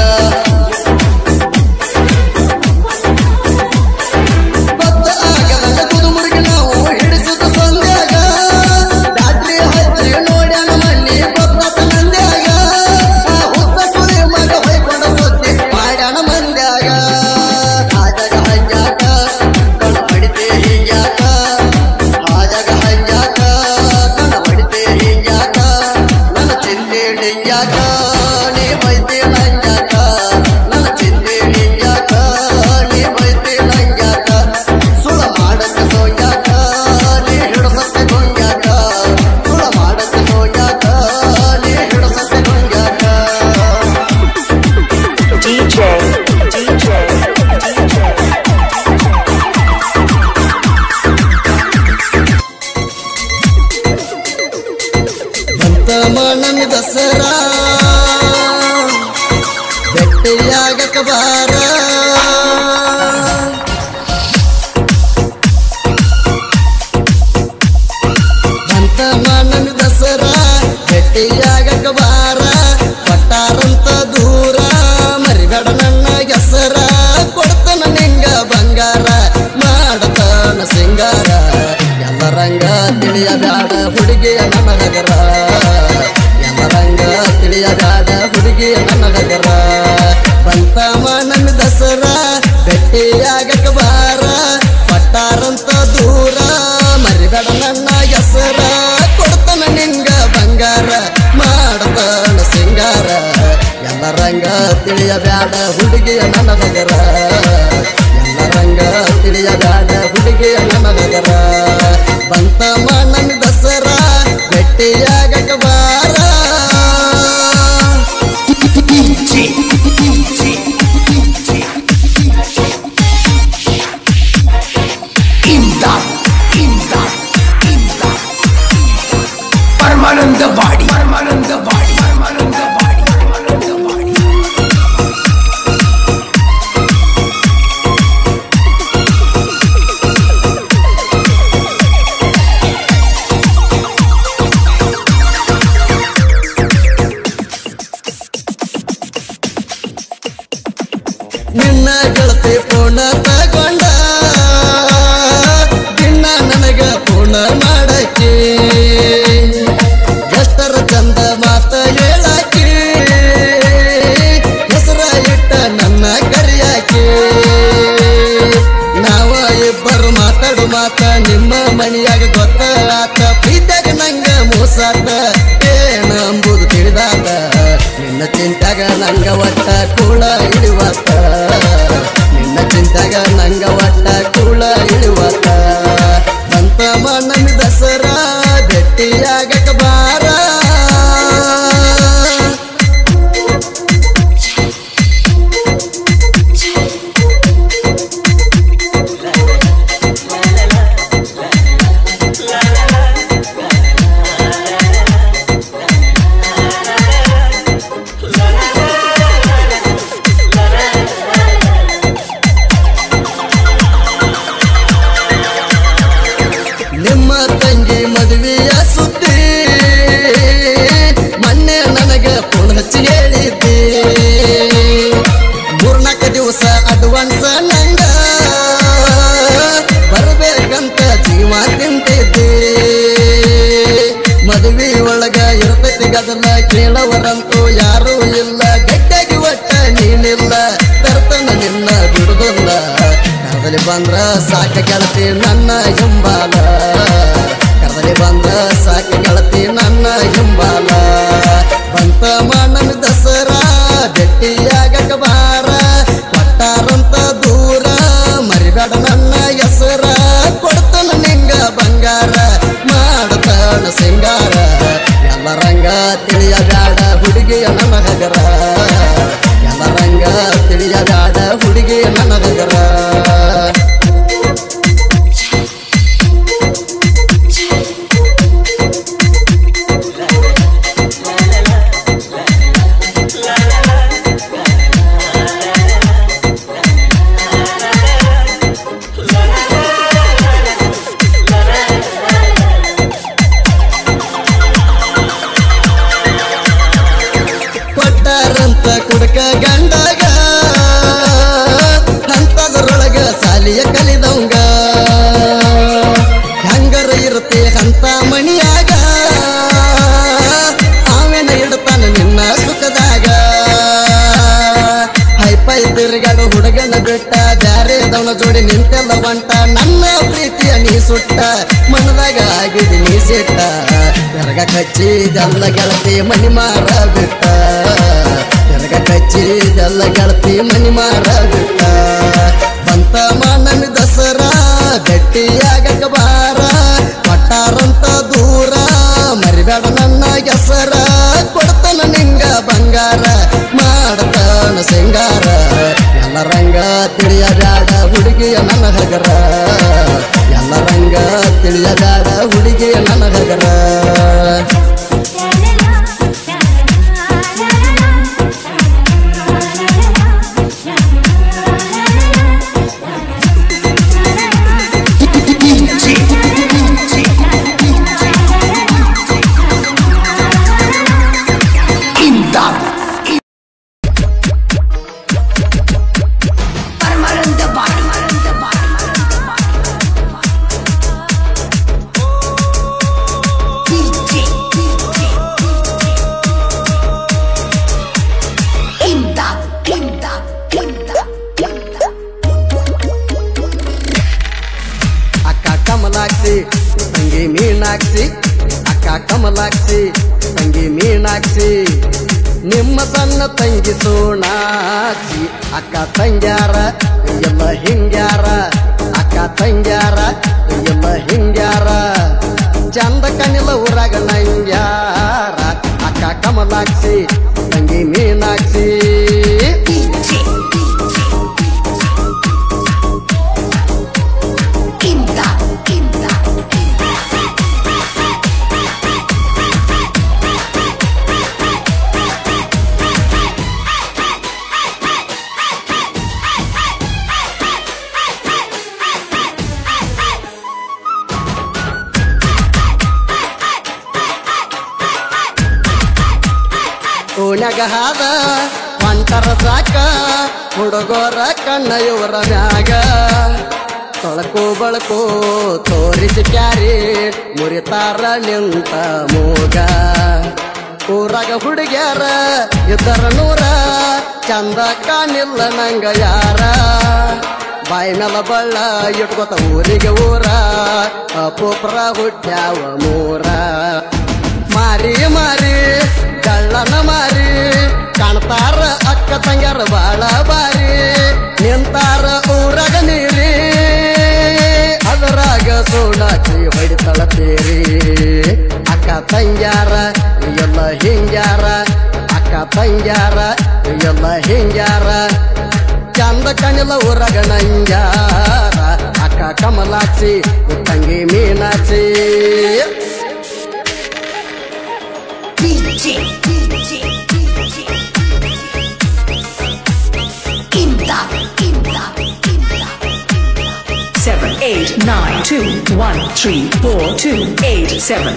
ಬದ್ದ ಆಗದ ಕುದುಮುರುಗಿ ನಾವು ಹಿಡಿಸಿದ ಸಂಧ್ಯಾಗ ರಾತ್ರಿ ಹತ್ತಿ ನೋಡ್ಯಾನ ಮಣ್ಣಿ ಬದ್ದತ ನಂದ್ಯಾಗ ಆ ಹುತ್ತ ಸುಳಿ ಮಗ ಹೊಯ್ಕೊಂಡ ಸುದ್ದಿ ಮಾಡ್ಯಾನ ಮಂದ್ಯಾಗ ಆಜಗ ಹಂಜಾಕ ಕಣ ಹೊಡಿತೆ ಹಿಂಗ್ಯಾಕ ಆಜಗ ಹಂಜಾಕ ಕಣ ಹೊಡಿತೆ ಹಿಂಗ್ಯಾಕ ನನ್ನ ಚಿಂತೆ ಹಿಂಗ್ಯಾಕ ನೀ ಬೈತೆ ನಂಗ್ಯಾಕ ನನ್ನ ಚಿಂತೆ ಹಿಂಗ್ಯಾಕ ನೀ ಬೈತೆ ನಂಗ್ಯಾಕ ಸುಳ ಮಾಡಕ್ಕೆ ಸೋಗ್ಯಾಕ ನೀ ಹಿಡಸತ್ತೆ ಗೊಂಗ್ಯಾಕ ಸುಳ ಮಾಡಕ್ಕೆ ಸೋಗ್ಯಾಕ ನೀ ಹಿಡಸತ್ತೆ ಗೊಂಗ್ಯಾಕ DJ, DJ, DJ. ಬಂತ ಮನನ ದಸರಾ ಬೆಟ್ಟಿಯಾಗಕ ಬಾರ ಬಂತ ಮನನ ದಸರಾ ಬೆಟ್ಟಿಯಾಗಕ ಬಾರ ಪಟ್ಟಾರಂತ ದೂರ ಮರಿಬೇಡ ನನ್ನ ಹೆಸರ ಕೊಡ್ತನ ನಿಂಗ ಬಂಗಾರ ಮಾಡತಾನ ಸಿಂಗಾರ ಎಲ್ಲ ರಂಗ ತಿಳಿಯಬ್ಯಾಡ ಹುಡುಗಿಯ ನನಗರ ಎಲ್ಲ ರಂಗ ತಿಳಿಯಬ್ಯಾಡ ಹುಡುಗಿಯ ನನಗರ ಬಂತ ನನ್ನ ದಸರಾ ಭೇಟಿಯಾಗಕ ಬಾರ ಪಟ್ಟಾರಂತ ದೂರ ಮರಿಬೇಡ ನನ್ನ ಹೆಸರ ಕೊಡ್ತನ ನಿಂಗ ಬಂಗಾರ ಮಾಡತಾನ ಸಿಂಗಾರ ಎಲ್ಲ ರಂಗ ತಿಳಿಯಬ್ಯಾಡ ಹುಡುಗಿಯ ನನಗರ ಎಲ್ಲ ರಂಗ ತಿಳಿಯಬ್ಯಾಡ ಹುಡುಗಿಯ ನನಗರ ಬಂತ ನನ್ನ ದಸರಾ ಭೇಟಿಯಾಗಕ ಬಾರ परमानंद वाडी परमानंद वाडी परमानंद वाडी परमानंद वाडी ನಿನ್ನ ಗೆಳತಿ ಪೂರ್ಣ ತಗೊಂಡ ದಿನ ನನಗ ಪೂರ್ಣ ಮಾಡಕ್ಕೆ ಎಷ್ಟರ ಚಂದ ಮಾತ ಹೇಳಕ್ಕೆ ಹೆಸರ ಇಟ್ಟ ನನ್ನ ಕರಿಯಾಕೆ ನಾವ ಇಬ್ಬರು ಮಾತಾಡು ಮಾತ ನಿಮ್ಮ ಮನೆಯಾಗ ಗೊತ್ತ ಆತ ಪ್ರೀತ್ಯಾಗ ನಂಗ ಮೋಸಾತ ಏನ ಅಂಬುದು ತಿಳಿದಾತ ನಿನ್ನ ಚಿಂತಾಗ ನಂಗ ಒಟ್ಟ ಕೂಳ ಇಳಿವತ್ತ ನಿನ್ನ ಚಿಂತಾಗ ನಂಗ ಒಟ್ಟ ಕೂಳ ಇಳಿವತ್ತ ಬಂತ ಮಣ್ಣನ ದಸರಾ ಭೇಟಿಯಾಗಕ ಬಾರ ನಿಮ್ಮ ತಂಗಿ ಮದುವೆಯ ಸುದ್ದಿ ಮೊನ್ನೆ ನನಗ ಫೋನ್ ಹಚ್ಚಿ ಹೇಳಿದ್ದಿ ಮೂರ್ನಾಲ್ಕು ದಿವಸ ಅಡ್ವಾನ್ಸ್ ನಂಗ ಬರ್ಬೇಕಂತ ಜೀವ ತಿಂತಿದ್ದಿ ಮದುವೆ ಒಳಗ ಇರ್ತೈತಿ ಗದಲ ಕೇಳವರಂತೂ ಯಾರೂ ಇಲ್ಲ ಗಟ್ಟಿಯಾಗಿ ಒಟ್ಟ ನೀನಿಲ್ಲ ತರ್ತನ ನಿನ್ನ ಬಿಡುದಿಲ್ಲ ಕರದಲ್ಲಿ ಬಂದ್ರ ಸಾಕ ಗೆಳತಿ ನನ್ನ ಹಿಂಬಾಲ ಕರದಲ್ಲಿ ಬಂದ್ರ ಸಾಕ ಗೆಳತಿ ನನ್ನ ಹಿಂಬಾಲ ಬಂತ ಮಣ್ಣನ ದಸರಾ ಭೇಟಿಯಾಗಕ ಬಾರ ಕೊಟ್ಟಾರಂತ ದೂರ ಮರಿಬೇಡ ನನ್ನ ಹೆಸರ ಕೊಡ್ತನ ನಿಂಗ ಬಂಗಾರ ಮಾಡತಾನ ಸಿಂಗಾರ ಎಲ್ಲ ರಂಗ ತಿಳಿಯಬ್ಯಾಡ ಹುಡುಗಿಯ ನನಗರ ಎಲ್ಲ ರಂಗ ತಿಳಿಯಬ್ಯಾಡ ಹುಡುಗಿಯ ನನಗರ ಹೊಂಟ ನನ್ನ ಪ್ರೀತಿಯ ನೀ ಸುಟ್ಟ ಮನದಾಗ ಆಗಿದಿ ನೀ ಸಿಟ್ಟ ಬೆರಗ ಕಚ್ಚಿದೆಲ್ಲ ಗೆಳತಿ ಮನಿ ಮಾರ ಬಿಟ್ಟ ಬೆರಗ ಕಚ್ಚಿದೆಲ್ಲ ಗೆಳತಿ ಮನಿ ಮಾರ ಬಿಟ್ಟ ಬಂತ ಮಾನಮಿ ದಸರಾ ಗಟ್ಟಿಯಾಗಕ ಬಾರ ಕೊಟ್ಟಾರಂತ ದೂರ ಮರಿಬೇಡ ನನ್ನ ಹೆಸರ ಕೊಡ್ತಾನ ನಿಂಗ ಬಂಗಾರ ಮಾಡ್ತಾನ ಸಿಂಗಾರ ಎಲ್ಲ ರಂಗ ತಿಳಿಯಬೇಡ ಹುಡುಗಿಯ ನನ್ನ ಹಗರ ಎಲ್ಲ ರಂಗ ತಿಳಿಯಬೇಡ ಹುಡುಗಿಯ ನನ್ನ ಹಗರ Permanent the body. DJ. Imdad. Imdad. Imdad. Imdad. ಅಕ್ಕ ಕಮಲಾಕ್ಷಿ ತಂಗಿ ಮೀನಾಕ್ಷಿ ಅಕ್ಕ ಕಮಲಾಕ್ಷಿ ತಂಗಿ ಮೀನಾಕ್ಷಿ ನಿಮ್ಮ ಸಣ್ಣ ತಂಗಿ ಸೋಣಾಕ್ಷಿ ಅಕ್ಕ ತಂಗ್ಯಾರ ಎಲ್ಲ ಹಿಂಗ್ಯಾರ ಅಕ್ಕ ತಂಗ್ಯಾರ ಎಲ್ಲ ಹಿಂಗ್ಯಾರ ಚಂದ ಕನಿಲ ಊರಾಗ ನಂಗ್ಯಾರ ಅಕ್ಕ ಕಮಲಾಕ್ಷಿ ತಂಗಿ ಮೀನಾಕ್ಷಿ DJ. Imdad. Imdad. ಓಣ್ಯಾಗ ಹಾದ ಹೊಂಟರ ಸಾಕ ಹುಡುಗೋರ ಕಣ್ಣ ಇವರ ಮ್ಯಾಗ ತೊಳಕು ಬಳಕು ತೋರಿಸಿ ಕ್ಯಾರಿ ಮುರಿತಾರ ನಿಂತ ಮೂಗ ಊರಾಗ ಹುಡುಗ್ಯಾರ ಇದ್ದರ ನೂರ ಚಂದ ಕಾಣಿಲ್ಲ ನಂಗ ಯಾರ ಬಾಯಿ ಮೇಲ ಬಳ್ಳ ಇಟ್ಕೋತ ಊರಿಗೆ ಊರ ಅಪೋಪ್ರ ಹುಟ್ಟ್ಯಾವ ಮೂರ ಮಾರಿ ಮಾರಿ ಕಳ್ಳನ ಮಾರಿ ಕಾಣ್ತಾರ ಅಕ್ಕ ತಂಗ್ಯಾರ ಬಾಳ ಬಾರಿ ನಿಂತಾರ ಊರಾಗ ನೀರಿ ಅದರಾಗ ಸೋಡಾಚಿ ಹೊಡಿತಳ ತೇರಿ ಅಕ್ಕ ತಂಗ್ಯಾರ ಎಲ್ಲ ಹಿಂಗ್ಯಾರ ಅಕ್ಕ ತಂಗ್ಯಾರ ಎಲ್ಲ ಹಿಂಗ್ಯಾರ ಚಂದ ಕಣಿಲ ಊರಾಗ ನಂಗ್ಯಾರ ಅಕ್ಕ ಕಮಲಾಕ್ಷಿ ತಂಗಿ Meenakshi DJ. DJ. DJ. Imdad. Imdad. Imdad. seven eight nine two one three four two eight seven.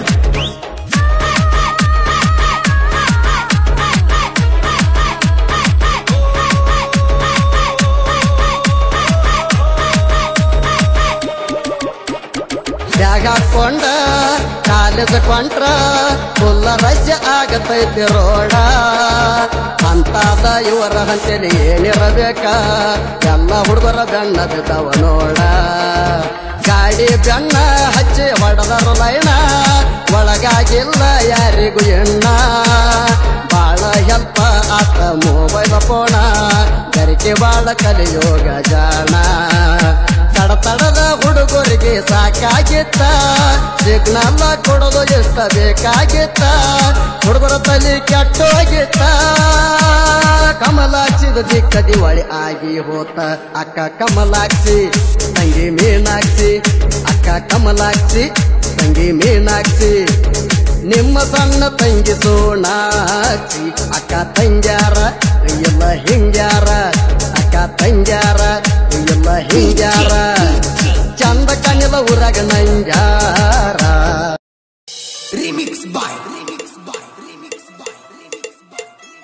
Bag ಹಾಕೊಂಡ ಕಾಲೇಜ್ ಕೊಂಟ್ರ ಫುಲ್ಲ ರಶ್ಯ ಆಗತೈತಿ ರೋಡ ಅಂತಾದ ಇವರ ಹಂತಲಿ ಏನಿರಬೇಕ ಎಲ್ಲ ಹುಡುಗರ ಬೆಣ್ಣ ಬಿದ್ದವ ನೋಡ ಗಾಡಿ ಬೆಣ್ಣ ಹಚ್ಚಿ ಹೊಡೆದರು ಲೈನ ಒಳಗಾಗಿಲ್ಲ ಯಾರಿಗೂ ಎಣ್ಣ ಬಾಳ ಹೆಲ್ಪ ಆತ ಮೊಬೈಲ್ ಫೋಣ ಗರಿಕೆ ಬಾಳ ಕಲಿಯೋಗ ಜಾಣ ತಡ ತಡದ ಹುಡುಗರಿಗೆ ಸಾಕಾಗಿತ್ತ ಸಿಗ್ನಲ್ ಕೊಡೋದು ಎಷ್ಟ ಬೇಕಾಗಿತ್ತ ಹುಡುಗರ ತಲೆ ಕೆಟ್ಟೋಗಿತ್ತ ಕಮಲಾಕ್ಷಿದ ದಿಕ್ಕ ದಿವಾಳಿ ಆಗಿ ಹೋತ ಅಕ್ಕ ಕಮಲಾಕ್ಷಿ ತಂಗಿ ಮೀನಾಕ್ಷಿ ಅಕ್ಕ ಕಮಲಾಕ್ಷಿ ತಂಗಿ ಮೀನಾಕ್ಷಿ ನಿಮ್ಮ ಸಣ್ಣ ತಂಗಿ ಸೋಣಾಕ್ಷಿ ಅಕ್ಕ ತಂಗ್ಯಾರ ಎಲ್ಲ ಹಿಂಗ್ಯಾರ ಅಕ್ಕ ತಂಗ್ಯಾರ ಎಲ್ಲ ಹಿಂಗ್ಯಾರ ಚಂದ ಕಣ್ಣಿಲ ಊರಾಗ ನಂಗ್ಯಾರ Remix by. Remix by. Remix by. Remix by.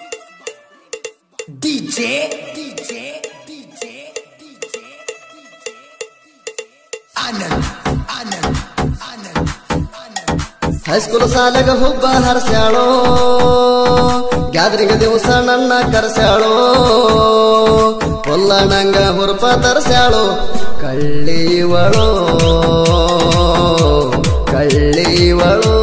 DJ. DJ. DJ. DJ. Anand. Anand. Anand. Anand. High school ಸಾಲಾಗ ಹುಬ್ಬ ಹರಸ್ಯಾಳೋ ಗ್ಯಾದ್ರಿಂಗ ದಿವಸ ನನ್ನ ಕರೆಸ್ಯಾಳೋ ಹೊಲ್ಲ ನಂಗ ಹುರುಪ ತರಸ್ಯಾಳೋ ಕಳ್ಳಿವಳೋ ಕಳ್ಳಿವಳೋ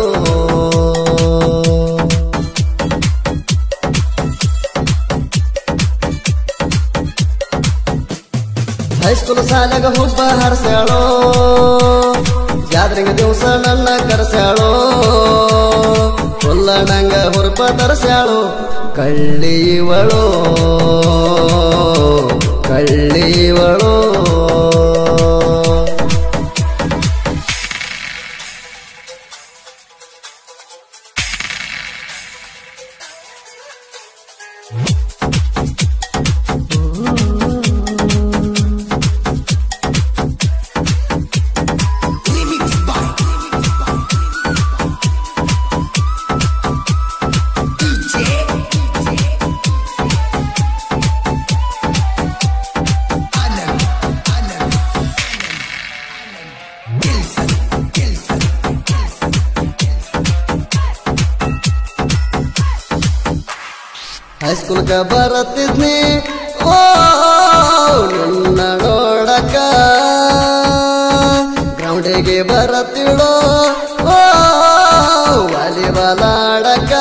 ಹೈಸ್ಕೂಲ್ ಸಾಲಾಗ ಹುಬ್ಬ ಹರಸ್ಯಾಳೋ ಜಾತ್ರೆಗೆ ದಿವಸ ನನ್ನ ಕರೆಸ್ಯಾಳೋ ಕೊಲ್ಲಣಂಗ ಹುರುಪ ತರಸ್ಯಾಳೋ ಕಳ್ಳಿವಳೋ ಕಳ್ಳಿವಳೋ ಹೈಸ್ಕೂಲ್ಗ ಬರತ್ತಿದ್ನಿ ಓ ನಿನ್ನ ನೋಡಕ ಗ್ರೌಂಡಿಗೆ ಬರತ್ತಿಡೋ ಓ ವಾಲಿಬಾಲ್ ಆಡಕ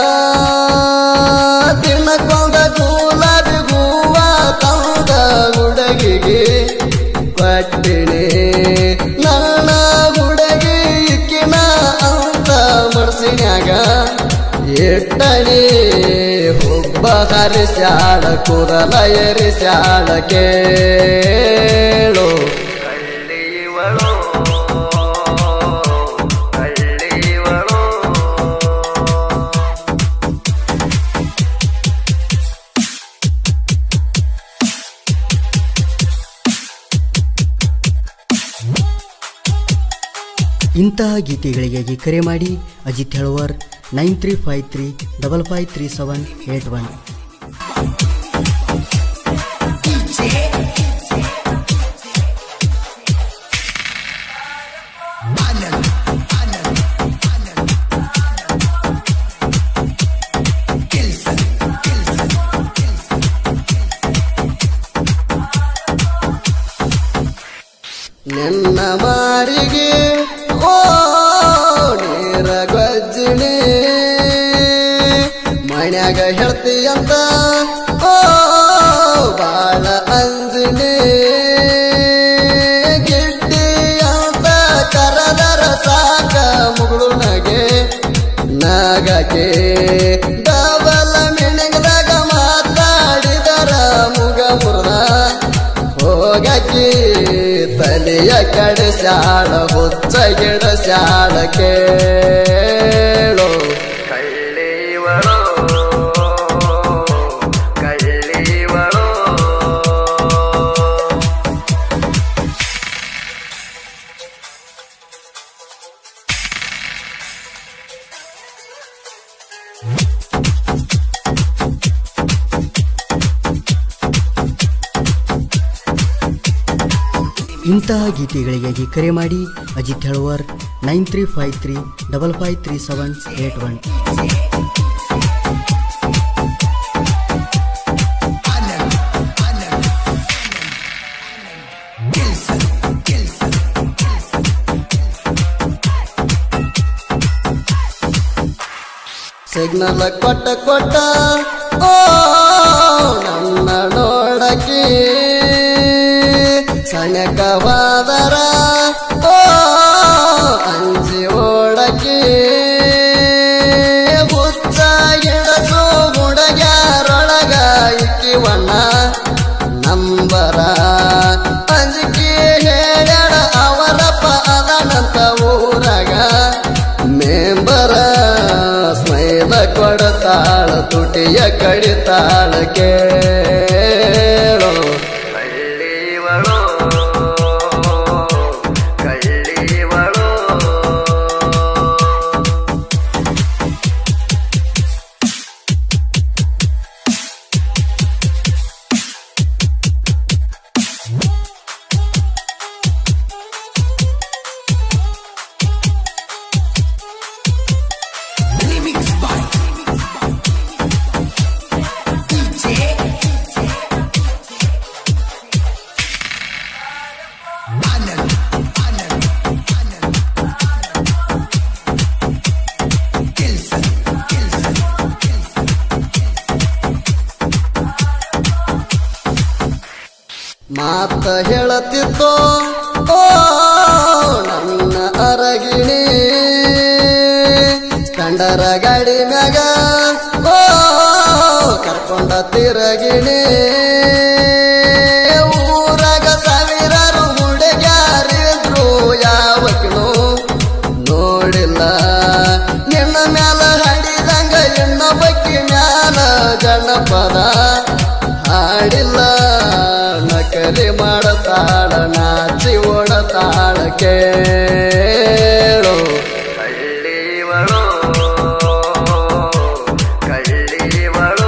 ತಿನ್ನಕೊಂಡ ಗುಲಾಬಿ ಹೂವ ತಂದ ಹುಡುಗಿಗೆ ಕೊಟ್ಟಿನಿ ನನ್ನ ಹುಡುಗಿ ಇಕ್ಕಿನ ಅಂತ ಮನಸ್ಸಿನ್ಯಾಗ ಇಟ್ಟನಿ ಹುಬ್ಬ ಹರಿಸ್ಯಾಳ ಕುರಲ ಎರಿಸ್ಯಾಳ ಕೇಳು ಕಳ್ಳಿವಳೋ ಕಳ್ಳಿವಳೋ ಇಂತಹ ಗೀತೆಗಳಿಗಾಗಿ ಕರೆ ಮಾಡಿ Ajit Helavar nine three five three double five three seven eight one ನಿನ್ನ ಮಾರಿಗೆ ಓ ನೀರ ಗಜ್ಜಿಣಿ ಮನ್ಯಾಗ ಹೇಳ್ತೀಯಂತ ಓ ಬಾಳ ಅಂಜಿನಿ ಗಿಡ್ಡಿ ಅಂತ ಕರದರ ಸಾಕ ಮುಗುಳು ನಗೆ ನಾಗಕ್ಕೆ ಡಬಲ ಮಿಣಗದಾಗ ಮಾತಾಡಿದರ ಮುಗ ಮುರ್ದ ಹೋಗಕ್ಕೆ ತಲೆಯ ಕಡಿಸ್ಯಾಳ ಹುಚ್ಚ ಗಿಡಸ್ಯಾಳ ಕೇಳು ಕಳ್ಳಿವಳೋ ಕಳ್ಳಿವಳೋ ಇಂತಹ ಗೀತೆಗಳಿಗಾಗಿ ಕರೆ ಮಾಡಿ Ajit Helavar nine three five three double five three seven eight one signal ಕೊಟ್ಟ ಕೊಟ್ಟ ಓ ನನ್ನ ನೋಡಕ್ಕೆ ಸಣ್ಣಕವಾದರ ಓ ಅಂಜಿ ಓಡಕ್ಕೆ ಹುಚ್ಚ ಗಿಡಸು ಹುಡುಗ್ಯಾರೊಳಗ ಇಕ್ಕಿವಣ್ಣ ನಂಬರ ಅಂಜಿಕೆ ಹೇಳ್ಯಾಡ ಅವರಪ್ಪ ಅದನಂತ ಊರಾಗ ಮೆಂಬರ ಸ್ಮೈಲ ಕೊಡತಾಳ ತುಟಿಯ ಕಡಿತಾಳ ಕೇಳೋ ಕಳ್ಳಿವಳೋ ಕಳ್ಳಿವಳೋ Remix by DJ ಮಾತ ಹೇಳತ್ತಿತ್ತೋ ಓ ನನ್ನ ಅರಗಿಣಿ ಕಂಡರ ಗಾಡಿ ಮ್ಯಾಗ ಓ ಕರ್ಕೊಂಡ ತಿರಗಿಣಿ ಊರಾಗ ಸಾವಿರಾರು ಹುಡುಗ್ಯಾರಿದ್ರು ಯಾವಕಿನೂ ನೋಡಿಲ್ಲ ನಿನ್ನ ಮ್ಯಾಲ ಹಾಡಿದಂಗ ಇನ್ನೊಬ್ಬಕ್ಕಿ ಮ್ಯಾಲ ಜನಪದ ಹಾಡಿಲ್ಲ ನಕಲಿ ಮಾಡತಾಳ ನಾಚಿ ಓಡತಾಳ ಕೇಳು ಕಳ್ಳಿವಳು ಕಳ್ಳಿವಳು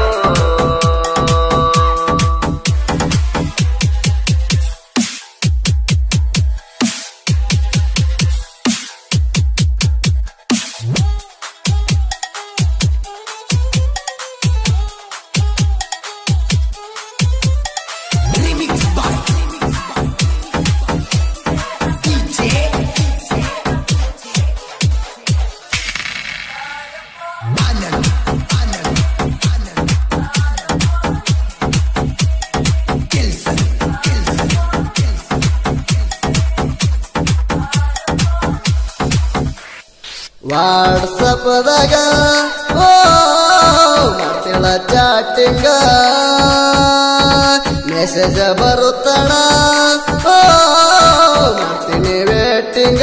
Remix by DJ Anand Anand Anand Kilson Kilson ವಾಟ್ಸಪ್ದಾಗ ಓ ಮಾಡ್ತಿಳ ಚಾಟಿಂಗ ಮೆಸೇಜ್ ಬರುತ್ತಣ ಓ ಮಾಡ್ತೀನಿ ವೇಟಿಂಗ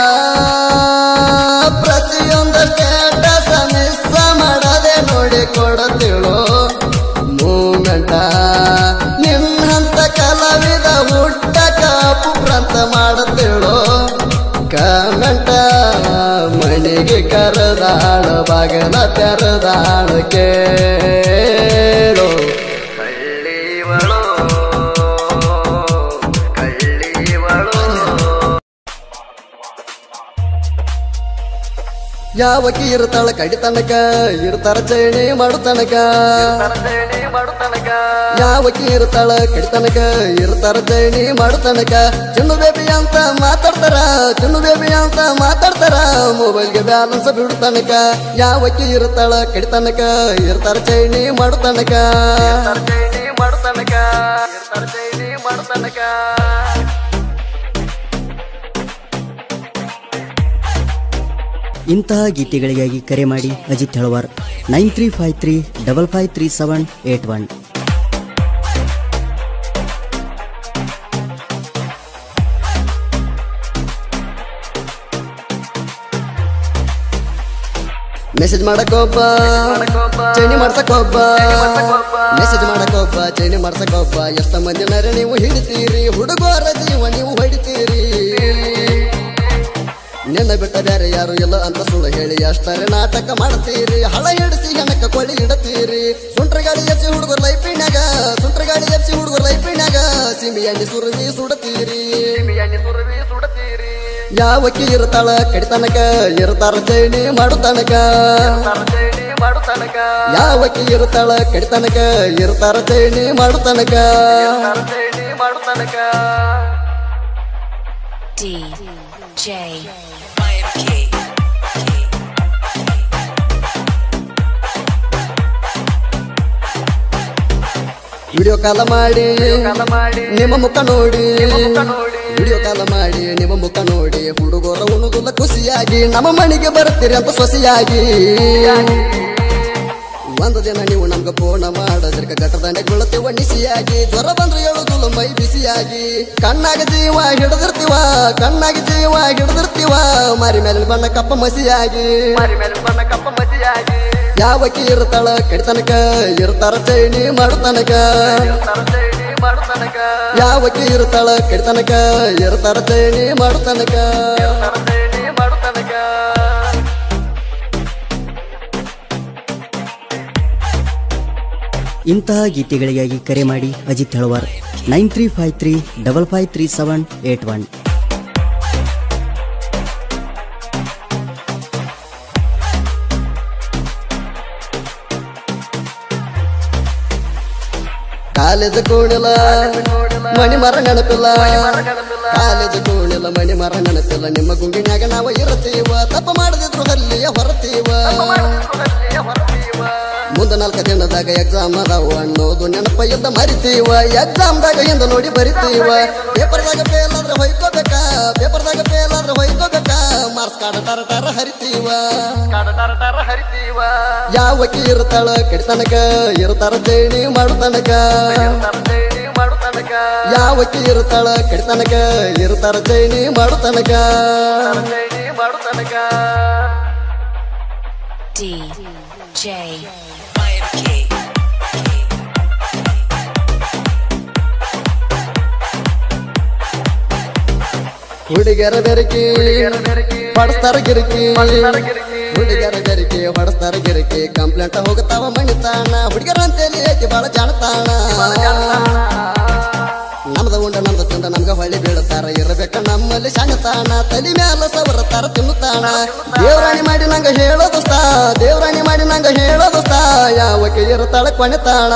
ಪ್ರತಿಯೊಂದು ಸ್ಟೇಟಸ್ ಮಿಸ್ ಮಾಡದೆ ನೋಡಿ ಕೊಡತಿಳು ಮೂಮೆಂಟ ನಿನ್ನಂತ ಕಲಾವಿದ ಹುಟ್ಟಕ ಅಪುಪ್ರಂತ ಮಾಡತಿಳು ಕಮೆಂಟ ಮನೆಗೆ ಕರೆದಾಳ ಬಾಗಲ ತೆರೆದಾಳ ಕೇಳು ಕಳ್ಳಿವಳು ಕಳ್ಳಿವಳು ಯಾವಕಿ ಇರ್ತಾಳ ಕಡಿತನಕ ಇರ್ತಾರ ಚೈಣಿ ಮಾಡು ತನಕ ಯಾವಕಿ ಇರ್ತಾಳ ಕಡಿತನಕ ಇರ್ತಾರ ಚೈಣಿ ಮಾಡು ತನಕ ಚಿನ್ನು ಬೇಬಿ ಅಂತ ಮಾತಾಡ್ತಾರ ಚಿನ್ನು ಬೇಬಿ ಅಂತ ಮಾತಾಡ್ತಾರ ಮೊಬೈಲ್ಗೆ ಬ್ಯಾಲೆನ್ಸ್ ಬಿಡು ತನಕ ಯಾವಕಿ ಇರ್ತಾಳ ಕಡಿತನಕ ಇರ್ತಾರ ಚೈಣಿ ಮಾಡು ತನಕ ಮಾಡು ತನಕ ಇರ್ತಾರ ಚೈಣಿ ಮಾಡು ತನಕ ಇಂತಹ ಗೀತೆಗಳಿಗಾಗಿ ಕರೆ ಮಾಡಿ Ajit Helavar nine three five three double five three seven eight one message ಮಾಡಕ್ಕೊಬ್ಬ ಚೈನಿ ಮಾಡ್ಸಕ್ಕೊಬ್ಬ ಮೆಸೇಜ್ ಮಾಡಕ್ಕೊಬ್ಬ ಚೈನಿ ಮಾಡ್ಸಕ್ಕೊಬ್ಬ ಎಷ್ಟ ಮಂದಿನರ ನೀವು ಹಿಡಿತೀರಿ ಹುಡುಗರ ಜೀವ ನೀವು ಹೊಡಿತೀರಿ ನಿನ್ನ ಬಿಟ್ಟ ಬೇರೆ ಯಾರು ಇಲ್ಲ ಅಂತ ಸುಳ್ಳು ಹೇಳಿ ಅಷ್ಟರೇ ನಾಟಕ ಮಾಡ್ತೀರಿ ಹಳ ಹಿಡಿಸಿ ಹೆಣಕ ಕೊಳ್ಳಿ ಇಡತೀರಿ ಸುಂಟ್ರ ಗಾಡಿ ಎಪ್ಸಿ ಹುಡುಗರ ಲೈಫಿನಾಗ ಸುಂಟ್ರ ಗಾಡಿ ಎಪ್ಸಿ ಹುಡುಗರ ಲೈಫಿನಾಗ ಸಿಮಿ ಎಣ್ಣೆ ಸುರವಿ ಸುಡತೀರಿ ಯಾವಕ್ಕಿ ಇರ್ತಾಳ ಕಡಿತನಕ ಇರ್ತಾರ ಚೈನಿ ಮಾಡು ತನಕ ಯಾವಕ್ಕಿ ಇರ್ತಾಳ ಕಡಿತನಕ ಇರ್ತಾರ ಚೈನಿ ಮಾಡು ತನಕ DJ ವಿಡಿಯೋ ಕಾಲ ಮಾಡಿ ನಿಮ್ಮ ಮುಖ ನೋಡಿ ವಿಡಿಯೋ ಕಾಲ ಮಾಡಿ ನಿಮ್ಮ ಮುಖ ನೋಡಿ ಹುಡುಗರ ಉಣುಗುಲ ಖುಷಿಯಾಗಿ ನಮ್ಮ ಮನೆಗೆ ಬರ್ತೀರಿ ಅಂತ ಸೊಸೆಯಾಗಿ ಒಂದು ದಿನ ನೀವು ನಮ್ಗೆ ಫೋನ ಮಾಡೋದ್ರಕ ಗಟ್ಟದಂಡೆ ಬೀಳತ್ತೀವ ನಿಸಿಯಾಗಿ ಜ್ವರ ಬಂದ್ರೆ ಹೇಳುದಿಲ್ಲ ಮೈ ಬಿಸಿಯಾಗಿ ಕಣ್ಣಾಗ ಜೀವ ಹಿಡಿದಿರ್ತೀವ ಕಣ್ಣಾಗ ಜೀವ ಹಿಡಿದಿರ್ತೀವ ಮಾರಿ ಮೇಲೆ ಬಣ್ಣ ಕಪ್ಪ ಮಸಿಯಾಗಿ ಯಾವಕ್ಕೆ ಇರ್ತಾಳ ಕಡಿತನಕ ಇರ್ತಾರ ಚೈನಿ ಮಾಡು ತನಕ ಯಾವಕ್ಕೆ ಇರ್ತಾಳ ಕಡಿತನಕ ಇರ್ತಾರ ಚೈನಿ ಮಾಡು ತನಕ ಇಂತಹ ಗೀತೆಗಳಿಗಾಗಿ ಕರೆ ಮಾಡಿ Ajit Helavar nine three five three double five three seven eight one college ಕೂಡಿಲ್ಲ ಮಣಿ ಮರ ನೆನಪಿಲ್ಲ ಕಾಲೇಜ್ ಕೂಡಿಲ್ಲ ಮಣಿ ಮರ ನೆನಪಿಲ್ಲ ನಿಮ್ಮ ಗುಂಗಿನ್ಯಾಗ ನಾವು ಇರತೀವ ತಪ್ಪ ಮಾಡದಿದ್ರು ಹಲ್ಲಿಯ ಹೊರತೀವ ಮುಂದ ನಾಲ್ಕು ದಿನದಾಗ ಎಕ್ಸಾಮ್ ಅದಾವ ಅನ್ನೋದು ನೆನಪ ಇದ್ದ ಮರಿತೀವ ಎಕ್ಸಾಮ್ದಾಗ ಹಿಂದ ನೋಡಿ ಬರಿತೀವ ಪೇಪರ್ದಾಗ ಫೇಲ್ ಆದ್ರೆ ಹೊಯ್ಕೋಬೇಕಾ ಪೇಪರ್ದಾಗ ಫೇಲ್ ಆದ್ರೆ ಹೊಯ್ಕೋಬೇಕಾ ಮಾರ್ಕ್ಸ್ ಕಾಡ ತರ ತರ ಹರಿತೀವ ಹರಿತೀವ ಯಾವಕಿ ಇರ್ತಾಳ ಕಡಿತನಕ ಇರ್ತಾರ ಚೇಣಿ ಮಾಡುತ್ತನಕ ಯಾವಕಿ ಇರ್ತಾಳ ಕಡಿತನಕ ಇರ್ತಾರ ಚೈನಿ ಮಾಡುತ್ತನಕ ಮಾಡುತ್ತನಕ D J ಹುಡುಗರ ಬೆರಕಿ ಹೊಡಸ್ತಾರ ಗಿರಕಿ ಹುಡುಗರ ಬೆರಕಿ ಹೊಡಸ್ತಾರ ಗಿರಕಿ ಕಂಪ್ಲೇಂಟ್ ಹೋಗುತ್ತಾವ ಮಣಿತಾಣ ಹುಡುಗರ ಅಂತೇಳಿ ಐತಿ ಬಾಳ ಜಾಣತಾಣ ನಮ್ದ ಉಂಡ ನಮ್ದ ತಿಂದ ನಮ್ಗ ಹೊಳ್ಳಿ ಬೀಳ್ತಾರ ಇರಬೇಕ ನಮ್ಮಲ್ಲಿ ಶಾಣತಾಣ ತಲಿ ಮ್ಯಾಲ ಸವರತಾರ ತಿನ್ನುತ್ತಾಣ ದೇವ್ರಾಣಿ ಮಾಡಿ ನಂಗ ಹೇಳೋದಸ್ತ ದೇವ್ರಾಣಿ ಮಾಡಿ ನಂಗ ಹೇಳೋದಸ್ತ ಯಾವಕ್ಕೆ ಇರುತ್ತಾಳ ಕೊನೆತಾಣ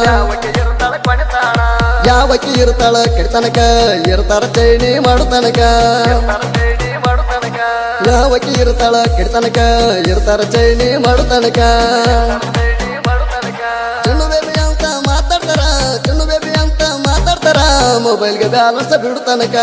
ಯಾವಕ್ಕೆ ಇರ್ತಾಳ ಕೆಡ್ತನಕ ಇರ್ತಾರ ಚೈನಿ ಮಾಡುತ್ತನಕ ಯಾವಕ್ಕೆ ಇರ್ತಾಳ ಕೆಡ್ತನಕ ಇರ್ತಾರ ಚೈನಿ ಮಾಡುತ್ತನಕ ಚಿನ್ನು ಬೇಬಿ ಅಂತ ಮಾತಾಡ್ತಾರ ಚಿನ್ನು ಬೇಬಿ ಅಂತ ಮಾತಾಡ್ತಾರ ಮೊಬೈಲ್ಗೆ ಬ್ಯಾಲೆನ್ಸ್ ಬಿಡುತ್ತನಕ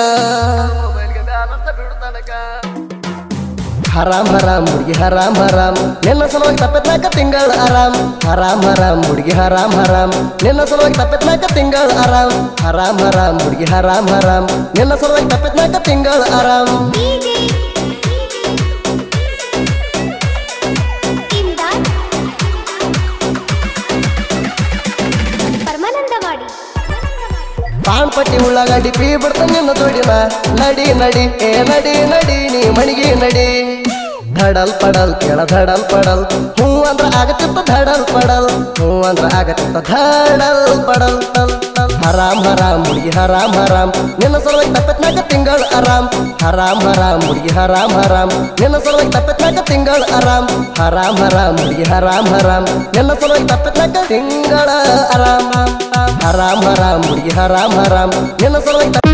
ಹರಾಮ್ ಹರಾಮ್ ಹುಡುಗಿ ಹರಾಮ್ ಹರಾಮ್ ನಿನ್ನ ಸಲುವಾಗಿ ತಪ್ಪತ್ನಾಕ ತಿಂಗಳ ಆರಾಮ್ ಹರಾಮ್ ಹರಾಮ್ ಹುಡುಗಿ ಹರಾಮ್ ಹರಾಮ್ ನಿನ್ನ ಸಲುವಾಗಿ ತಪ್ಪತ್ನಾಕ ತಿಂಗಳ ಆರಾಮ್ ಹರಾಮ್ ಹರಾಮ್ ಹುಡುಗಿ ಹರಾಮ್ ಹರಾಮ್ ನಿನ್ನ ಸಲುವಾಗಿ ತಪ್ಪತ್ನಾಕ ತಿಂಗಳ ಆರಾಮ್ ಪರಮಾನಂದವಾಡಿ ಪಾನ್ ಪಟ್ಟಿ ಉಳ್ಳಾಗಡ್ಡಿ ಪೀ ಬಿಡ್ತ ನಿನ್ನ ಜೋಡಿನ ನಡಿ ನಡಿ ಏ ನಡಿ ನಡಿ ನೀ ಮಣಿಗೆ ನಡಿ ಧಡಲ್ ಪಡಲ್ ಕೆಳ ಧಡಲ್ ಪಡಲ್ ಹೂ ಅಂದ್ರ ಆಗತ್ತಿತ್ತ ಧಡಲ್ ಪಡಲ್ ಹೂ ಅಂದ್ರ ಆಗತ್ತಿತ್ತ ಧಡಲ್ ಪಡಲ್ ಟಲ್ ಟಲ್ ಹರಾಮ್ ಹರಾಮ್ ಹುಡುಗಿ ಹರಾಮ್ ಹರಾಮ್ ನಿನ್ನ ಸಲುವಾಗಿ ತಪ್ಪತ್ನಾಕ ತಿಂಗಳ ಆರಾಮ್ ಹರಾಮ್ ಹರಾಮ್ ಹುಡುಗಿ ಹರಾಮ್ ಹರಾಮ್ ನಿನ್ನ ಸಲುವಾಗಿ ತಪ್ಪತ್ನಾಕ ತಿಂಗಳ ಆರಾಮ್ ಹರಾಮ್ ಹರಾಮ್ ಹುಡುಗಿ ಹರಾಮ್ ಹರಾಮ್ ನಿನ್ನ ಸಲುವಾಗಿ ತಪ್ಪತ್ನಾಕ ತಿಂಗಳ ಆರಾಮ್ ಹರಾಮ್ ಹರಾಮ್ ಹುಡುಗಿ ಹರಾಮ್ ಹರಾಮ್ ನಿನ್ನ ಸಲುವಾಗಿ ತಪ್ಪ